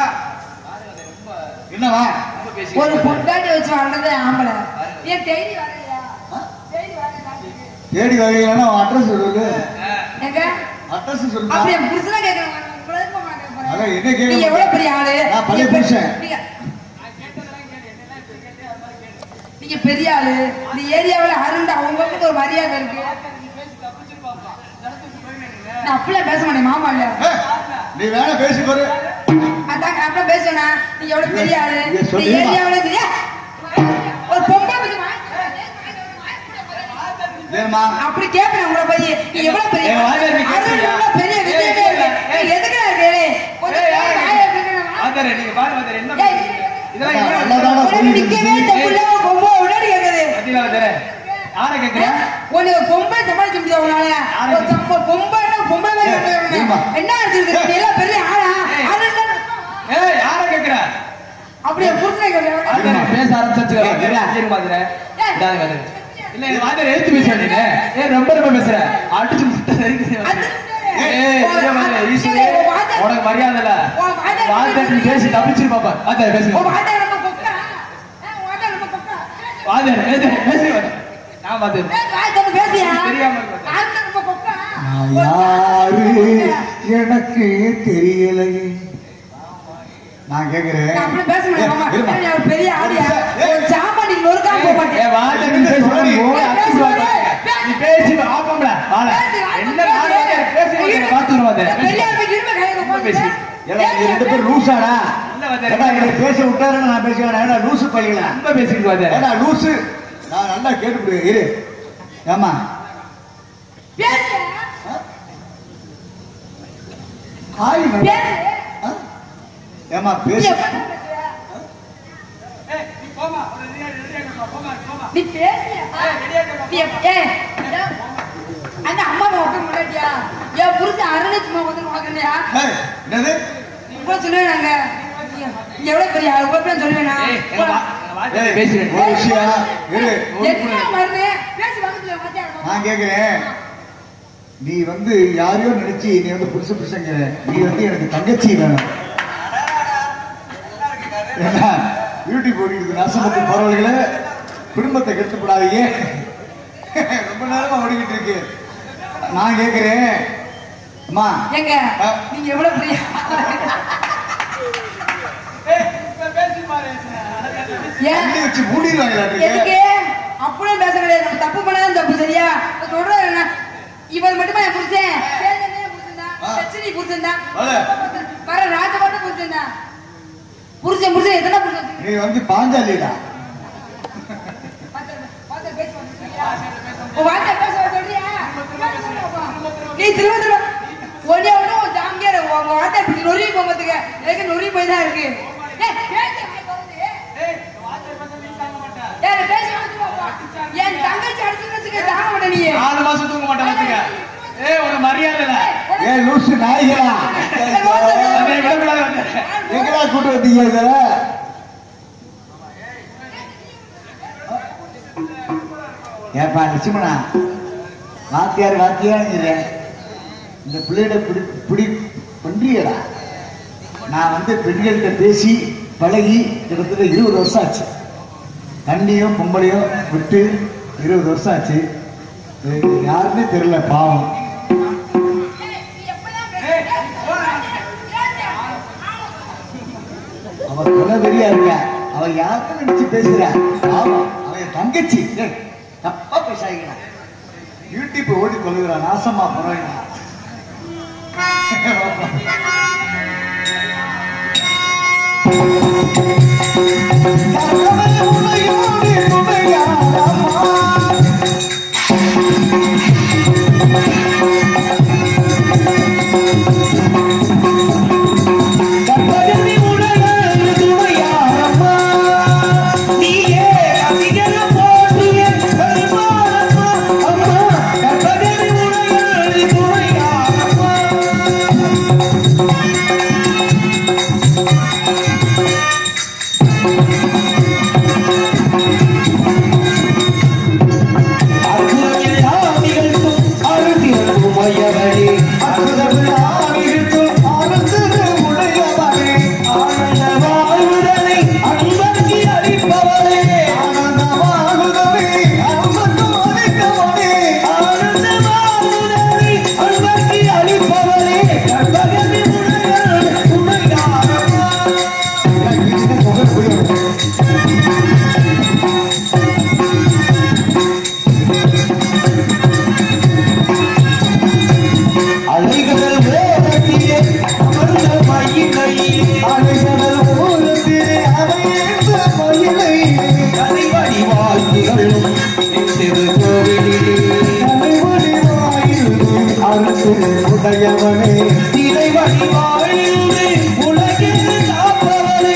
Speaker 5: என்னவா
Speaker 6: ரொம்ப பேசி
Speaker 7: ஒரு பொண்டாட்டி வச்சு வாழ்றதே ஆம்பளை ஏன் டெய்லி வரலையா டெய்லி வரலையா
Speaker 5: தேடி வகையிலான அட்ரஸ் சொல்லு
Speaker 7: எங்க
Speaker 5: அட்ரஸ் சொல்லுமா
Speaker 7: அப்படி என் புருஷனா கேக்குறேன் உங்களை எதுக்கு மாமா கேட்க போறேன்?
Speaker 5: அதான் என்ன கேட்க
Speaker 7: நீங்க எவ்வளவு பெரிய ஆளு
Speaker 5: நான் பழைய
Speaker 7: நீங்க பெ-
Speaker 5: புருஷன்.
Speaker 7: நீங்க- நீங்க பெரிய ஆளு இந்த ஏரியாவுல அருண்டா உங்களுக்கு ஒரு மரியாதை இருக்கு நான் அப்படிலாம் பேச மாட்டேன் மாமா இல்ல
Speaker 5: ஏய், நீ வேணா பேசி பாரு
Speaker 7: அதான் அப்படிலாம் பேசுவேனா நீங்க எவ்வளவு பெரிய ஆளு
Speaker 5: இங்க
Speaker 7: இந்த
Speaker 5: சொல்லுமா?
Speaker 7: ஏரியாவுல தெரியா ஒரு பொம்பளை பத்தி வாங்கி-
Speaker 5: ஏமா
Speaker 7: அப்படி கேட்பேன் உங்களை போய் நீ எவ்வளவு பெரிய
Speaker 6: ஏய், வாத்தியார், நீ
Speaker 7: அருள்
Speaker 6: கேட்கலையா?
Speaker 7: உள்ள பெரிய
Speaker 6: ஏய்,
Speaker 7: விஷயமே இருக்கு
Speaker 6: ஏய்,
Speaker 7: நீ எதுக்குடா இருக்கே கொஞ்சம்
Speaker 6: ஏய், யாரை
Speaker 7: வாயை
Speaker 6: கேட்க-
Speaker 7: வைக்கணும்.
Speaker 6: வாத்தியாரே நீங்க பாரு வாத்தியாரே என்ன
Speaker 7: ஏய்,
Speaker 6: இதெல்லாம்
Speaker 5: நல்லா
Speaker 6: எவ்வளவு
Speaker 5: தானே
Speaker 7: உனக்கு
Speaker 5: புரியுது.
Speaker 7: நிக்கவே இந்த புள்ள பொம்பை உள்ளாடி கேக்குது
Speaker 6: பாத்தீங்களா வாத்தியாரே யாரை கேக்குறியா
Speaker 7: உன்னை ஒரு பொம்பை சமாளிக்க முடியாது உன்னால ஒரு சம்- ஒரு பொம்பைன்னா பொம்பளை மாதிரி
Speaker 5: ஏய்,
Speaker 7: இருக்காங்க.
Speaker 5: ஏம்மா?
Speaker 7: என்ன அடிச்சிருக்கு நீ எல்லாம் பெரிய ஆளா
Speaker 6: ஏய்.
Speaker 7: அது என்ன?
Speaker 6: ஏய் யாரை கேக்குற
Speaker 7: அப்படியே புருஷனை கேக்குறேன்.
Speaker 6: வாத்தியாரே பேச ஆரம்பிச்சு
Speaker 5: ஏய், ஏடா.
Speaker 6: வாத்தியாரே
Speaker 7: ஏய்.
Speaker 6: இந்தாங்க வாத்தியாரே இல்ல இந்த வாத்தியார் எழுத்து பேசுற நீ ஏ ரொம்ப ரொம்ப பேசுற அடிச்சு முட்டை நறுக்குது
Speaker 7: அது-
Speaker 6: ஏய் இங்க பாரு, ஈஸ்வரி,
Speaker 7: ஏய், வாத்தியார்.
Speaker 6: உனக்கு மரியாதை இல்ல
Speaker 7: உன் வாத்தியார்
Speaker 6: வாத்தியார் நீ பேசி தப்பிச்சிரு பாப்பா வாத்தியார்
Speaker 7: உன்
Speaker 6: பேசுங்க
Speaker 7: வார்த்தை ரொம்ப கொக்கா. ஏய், உன் வார்த்தை ரொம்ப கொக்கா.
Speaker 6: வாத்தியார் பேசு பேசு நான் வாத்தியார்
Speaker 7: ஏய், வாய் திறந்து பேசியா?
Speaker 6: தெரியாம இருக்கு.
Speaker 7: வார்த்தை ரொம்ப கொக்கா.
Speaker 5: நான் யாரு எனக்கு தெரியலையே நான் கேக்குறேன்
Speaker 7: நான் அப்படி பேச மாட்டேன், மாமா.
Speaker 5: ஏய், இருமா.
Speaker 7: நீ ஒரு பெரிய ஆளியா?
Speaker 5: ஏய்,
Speaker 7: ஒரு சாமான் நீ நொறுக்காம போக மாட்டேன்.
Speaker 6: ஏய், வாத்தியார் நீ பேசு ஓடி அடிச்சு பாப்பா நீ பேசி ஆப்பம்ல வாழ என்ன நான் வாத்தியார் பேசி வாத்தியார் பாத்துறோம் வாத்தியார்
Speaker 7: பெரிய ஆளுக்கு இரும்பு கையில உட்கார்ந்து.
Speaker 6: பேசு.
Speaker 5: ஏடா, நீங்க ரெண்டு பேரும் லூசாடா
Speaker 6: இல்ல வாத்தியார்.
Speaker 5: ஏடா, என்னை பேச விட்டாருன்னு நான் பேசுவேன் ஏடா லூசு பள்ளிகளா
Speaker 6: ரொம்ப பேசிட்டு வாத்தியார்
Speaker 5: ஏடா லூசு நான் நல்லா கேட்டுப்பிடு இரு ஏமா
Speaker 7: பேசு.
Speaker 5: Hi madam.
Speaker 7: பேசு.
Speaker 5: ஆ? ஏம்மா
Speaker 7: நீ
Speaker 5: பேசு
Speaker 7: எப்ப பேசுற? நீ பேசியா? நீ எப்ப- ஏய், அந்த அம்மா மட்டும் முன்னாடியா என் புருஷன் அருணச்சுமா வந்து வாங்குறியா
Speaker 5: ஏய், என்னது
Speaker 7: இவ்வளவு சொல்லுவேன் நீ எவ்வளவு பெரிய ஆளு இவ்வளவு சொல்லுவேனா
Speaker 6: ஏய் எங்க வா- எங்க வாத்தியார்
Speaker 5: ஏய்,
Speaker 6: பேசுறேன்
Speaker 5: ஒரு விஷயம் இரு
Speaker 7: என்ன மருந்து பேசி வந்து மாத்தியா
Speaker 5: நான் கேக்குறேன் நீ வந்து யாரையோ நினைச்சு நீ வந்து புருஷ புருஷங்க நீ வந்து எனக்கு தங்கச்சி வேணும் ஏன்னா யூடியூப் ஓடிட்டு நசமத்து பரவல்களே குடும்பத்தை கெடுத்துப்படாதீங்க ரொம்ப நேரமா ஓடிக்கிட்டு இருக்கு நான் கேக்குறேன் அம்மா
Speaker 7: எங்க
Speaker 5: ஆ.
Speaker 7: நீங்க எவ்வளவு பெரிய ஏன்
Speaker 5: தண்ணி வச்சு மூடிடுவாங்களா
Speaker 7: எதுக்கு அப்படியே பேச கிடையாது நம்ம தப்பு பண்ணாதான் தப்பு சரியா இப்ப சொல்றது என்ன இவர் மட்டுமா என் புருஷன் சேதனே என் புருஷன்தான்.
Speaker 5: ஆ.
Speaker 7: லட்சுமி புருஷன்தான்.
Speaker 5: வாழ.
Speaker 7: வர ராஜபாட்டு புருஷன்தான். புருஷன் புருஷன் எத்தனை புருஷன் வச்சிருக்கீங்க?
Speaker 5: நீ வந்து பாஞ்சாலிடா
Speaker 7: வார்த்தை- வார்த்தை பேச மாட்டேங்கிறியா? உன் வார்த்தை பேச சொல்றியா? பேச மாட்டேப்பா. நீ திரும்ப திரும்ப ஒன்னே ஒண்ணு உன் ஜாமியார் உன் வார்த்தை இப்படி நொறுங்கி போகிறதுக்கு எனக்கு நொறுங்கி போய் தான் இருக்கு ஏய், பேசு, வாய் திறந்து. ஏய், நீ பேச மாட்டேப்பா. என் தங்கச்சி அடிச்சுன்னு வச்சுக்க தாங்க மாட்டேன் நீ
Speaker 6: நாலு மாசம் தூங்க மாட்டேன் பாத்துக்க ஏய் உனக்கு மரியாதை இல்ல
Speaker 5: ஏ லூசு நாய்களா
Speaker 6: அதை விடக்கூடாது வாத்தியார்.
Speaker 5: எங்கடா கூட்டு வந்தீங்க இத ஏப்பா லட்சுமணா வாத்தியார் வாத்தியாருங்கிற இந்த பிள்ளையோட பிடி பிடி பண்றியடா நான் வந்து பெண்கள்கிட்ட பேசி பழகி கிட்டத்தட்ட இருபது வருஷம் ஆச்சு தண்ணியோ பொம்பளையோ விட்டு இருபது வருஷம் ஆச்சு இது யாருன்னே தெரியல பாவம் அவ கொலை வெறியா இருக்கா அவ யாருக்கும் நினைச்சு பேசுறா பாவம் அவ என் தங்கச்சி டேய், தப்பா பேசாதீங்கடா யூடியூப் ஓடி கொள்ளுகிறா நாசமா போறேன் உன்னையோடு துணையாடா உடையவனே சிலை வடிவாழ்ந்து உலகில் காப்பவனே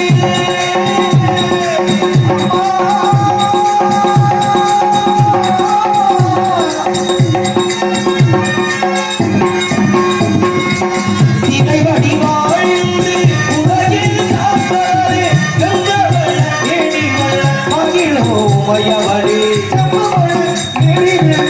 Speaker 5: சிலை வடிவாழ்ந்து உலகில் காப்பவனே கங்கவள ஏடிவள மகிழோ மயவளே செம்மவள நெறிவே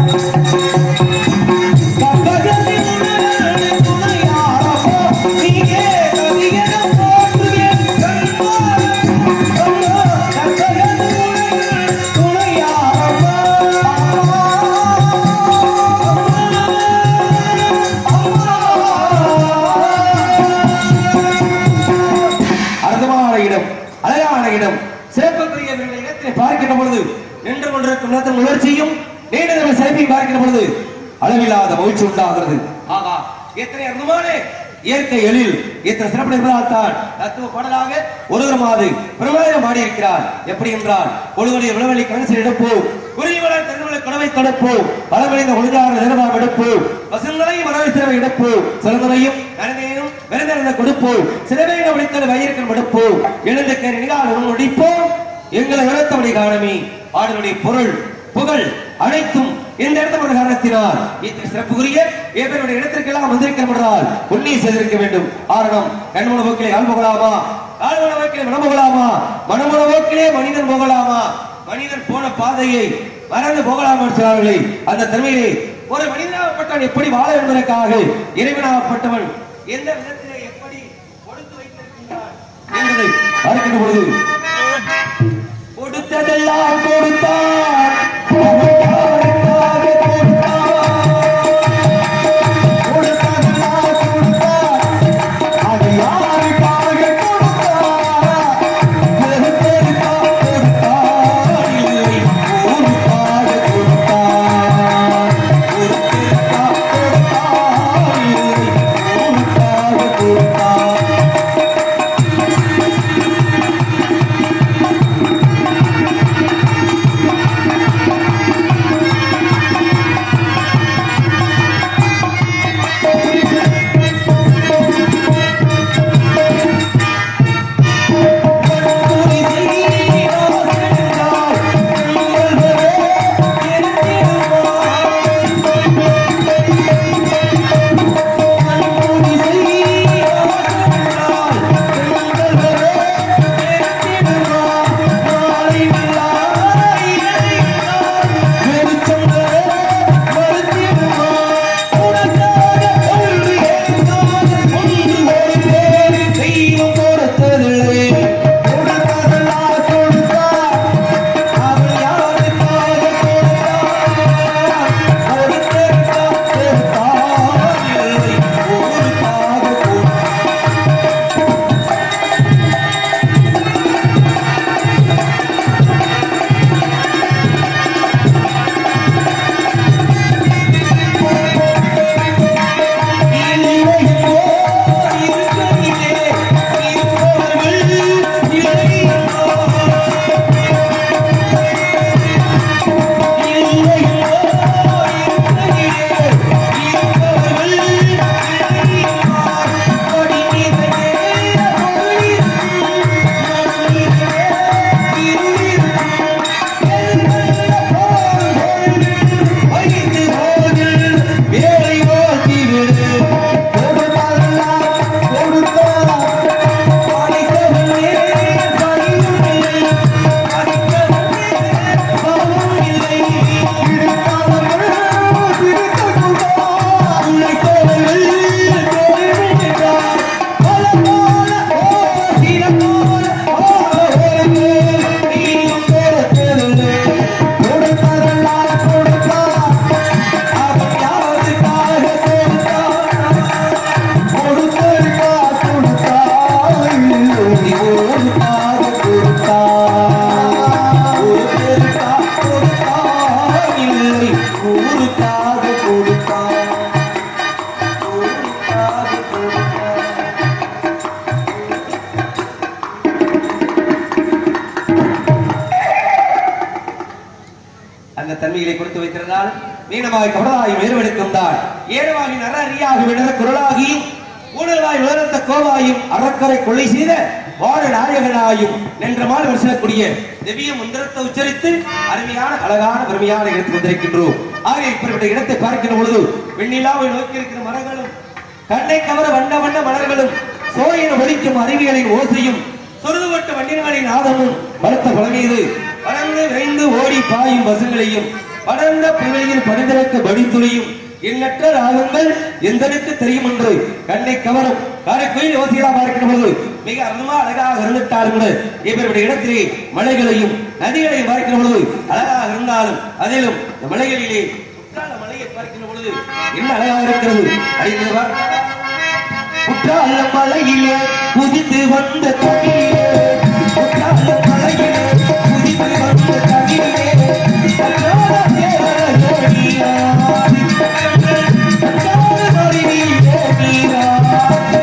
Speaker 3: அற்புதமான இடம் அழகான இடம் சிறப்புக்குரிய இவருடைய இடத்தை பார்க்கின்ற பொழுது நின்று கொண்டிருக்கும் நேரத்தின் உணர்ச்சியும் நீண்ட நேர சிறப்பையும் பார்க்கின்ற பொழுது அளவில்லாத மகிழ்ச்சி உண்டாகிறது ஆகா எத்தனை அற்புதமான இயற்கை எழில் இத்தனை சிறப்பு என்பதால்தான் தத்துவ பாடலாக ஒருவருமாது பிரமாதம் பாடியிருக்கிறார் எப்படி என்றால் ஒழுவடைய விளவெளி கணசில் எடுப்போம் குருவிவளர் தென்னுள்ள கடவை தடுப்போம் பலமடைந்த ஒழுங்காக நிறுவனம் எடுப்போம் பசுங்களையும் வரவேற்கிறவை எடுப்போம் சிறந்தனையும் நனதையும் விருந்திருந்த கொடுப்போம் சிலவேக உடைத்தல் வயிறுக்கள் எடுப்போம் எழுந்த கேரி நிகாலும் முடிப்போம் எங்களை உழைத்தபடி காணமே ஆடலுடைய பொருள் புகழ் அனைத்தும் இந்த இடத்துல ஒரு காரணத்தினால் இத்தனை சிறப்புக்குரிய இவருடைய இடத்திற்கெல்லாம் வந்திருக்கிறோம் என்றால் புண்ணியம் செய்திருக்க வேண்டும் காரணம் கண்மண போக்கிலே ஆள் போகலாமா ஆழ்மன போக்கிலே மனம் போகலாமா மனமன போக்கிலே மனிதன் போகலாமா மனிதன் போன பாதையை மறந்து போகலாமா சொன்னார்களே அந்த தன்மையை ஒரு மனிதனாகப்பட்டவன் எப்படி வாழ என்பதற்காக இறைவனாகப்பட்டவன் எந்த விதத்திலே எப்படி கொடுத்து வைத்திருக்கின்றான் என்பதை பார்க்கின்ற பொழுது கொடுத்ததெல்லாம் கொடுத்தார் அவன் யாருக்காக கொடுத்தார்
Speaker 5: கொடுத்ததெல்லாம் கொடுத்தார். அது யாருக்காக கொடுத்தார்?
Speaker 3: கொடுத்தார், கொடுத்தார், இல்லை, ஊருக்காக கொடுத்தார். கொடுத்தார், கொடுத்தார், இல்லை, ஊருக்காக கொடுத்தார். தெய்வம் கொடுத்ததில்லை
Speaker 5: கொடுத்ததெல்லாம் கொடுத்தார்.
Speaker 3: அவன் யாருக்காக கொடுத்தார்? கொடுத்திருக்கார், கொடுத்தார், இல்லை, ஊருக்காக கொடுத்தார். வேலை ஓட்டி விடு
Speaker 5: கொடுத்ததெல்லாம் கொடுத்தார்.
Speaker 3: படித்தவனே பணியும் இல்லை படித்தவனே பலமும் இல்லை
Speaker 5: இடித்தவர்கள் திருத்தக் கொண்டார்.
Speaker 3: உழைத்தவர்கள் தொழில் என்றார் பல போல ஓ சில போல ஓ நீயும் கொடுத்ததில்லை
Speaker 5: கொடுத்ததெல்லாம் கொடுத்தார்.
Speaker 3: அவன் யாருக்காக கொடுத்தான்
Speaker 5: கொடுத்ததெல்லாம் கொடுத்தார்.
Speaker 3: நீ ஊருக்காக கொடுத்தான் ஊருக்காக கொடுத்தான் இல்லை ஊருக்காக கொடுத்தான் ஊருக்காக கொடுத்தான் அந்த தன்மைகளை கொடுத்து வைத்திருந்தால் மீனமாய் கவலாய் உயர்வெடுக்கும் தான் ஏழுவாகி நர அறியாக விடர குரலாகியும் ஊழலாய் உயர்த்த கோவாயும் அறக்கரை கொள்ளை செய்த வாழ நாயகனாயும் நின்றமால் வரிசனக்கூடிய திவ்ய மந்திரத்தை உச்சரித்து அருமையான அழகான பெருமையான இடத்துக்கு வந்திருக்கின்றோம் ஆக இப்படிப்பட்ட இடத்தை பார்க்கின்ற பொழுது வெண்ணிலாவை நோக்கி இருக்கிற மரங்களும் கண்ணை கவர வண்ண வண்ண மலர்களும் சோழின ஒலிக்கும் அருவிகளின் ஓசையும் சொருதுபட்ட வண்டினங்களின் ஆதமும் பலத்த பழமையது பறந்து விரைந்து ஓடி பாயும் பசுங்களையும் படர்ந்த புல்வெளியில் பரிந்திருக்க படித்துளியும் எண்ணற்ற ராகங்கள் எந்தனுக்கு தெரியும் என்று கண்ணை கவரும் காரைக்குயில் யோசிகளா பார்க்கிற போது மிக அருமா அழகாக இருந்துட்டாலும் கூட இப்படி இடத்திலே மலைகளையும் நதிகளையும் பார்க்கிற பொழுது அழகாக இருந்தாலும் அதிலும் இந்த மலைகளிலே குற்றால மலையை பார்க்கிற பொழுது என்ன அழகாக இருக்கிறது அறிந்தவா குற்றால மலையிலே குதித்து வந்த தண்ணியே குற்றால மலையிலே குதித்து வந்த தண்ணியே கற்றால தேவரையே நீராடி, கற்றால மலையிலே நீராடி.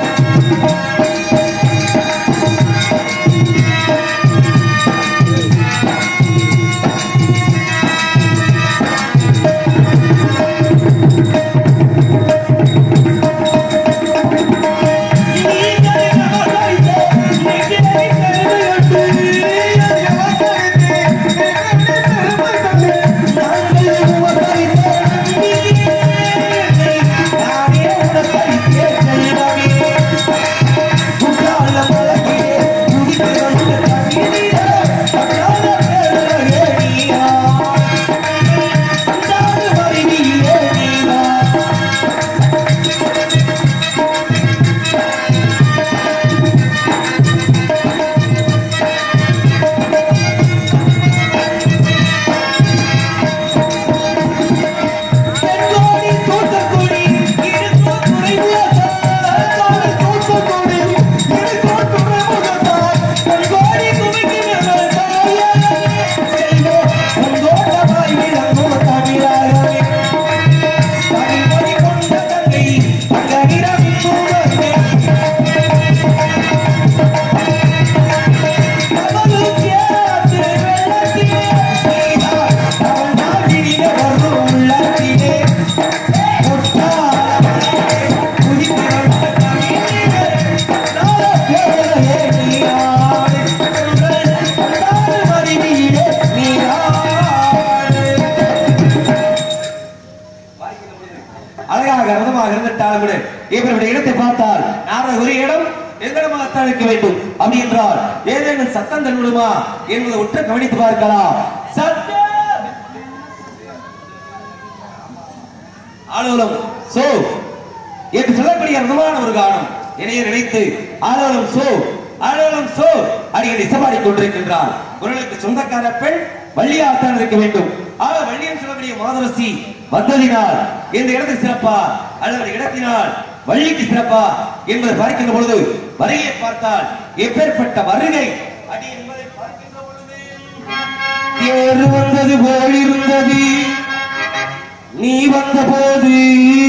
Speaker 3: அழகாக ரதமாக இருந்துட்டாலும் கூட இவருடைய இடத்தை பார்த்தால் நாரத ஒரு இடம் எந்திரமாகத்தான் இருக்க வேண்டும் அப்படி என்றால் ஏதேனும் சத்தம் தன்னுடுமா என்பதை உற்ற கவனித்து பார்க்கலாம் சத்தம் ஆலோலம் சோ என்று சொல்லக்கூடிய அற்புதமான ஒரு கானம் இணைய நினைத்து ஆலோலம் சோ ஆலோலம் சோ அடிக்கடி இசைப்பாடி கொண்டிருக்கின்றார் குரலுக்கு சொந்தக்கார பெண் வள்ளியாகத்தான் இருக்க வேண்டும் ஆக வள்ளியம் சொல்லக்கூடிய மாதரசி வந்ததினால் இந்த இடத்துக்கு சிறப்பா அல்லது இடத்தினால் வள்ளிக்கு சிறப்பா என்பதை பார்க்கின்ற பொழுது வருகையை பார்த்தால் எப்பேற்பட்ட வருகை அடி என்பதை பார்க்கின்ற பொழுது தேர் வந்தது போல் இருந்தது நீ வந்த போது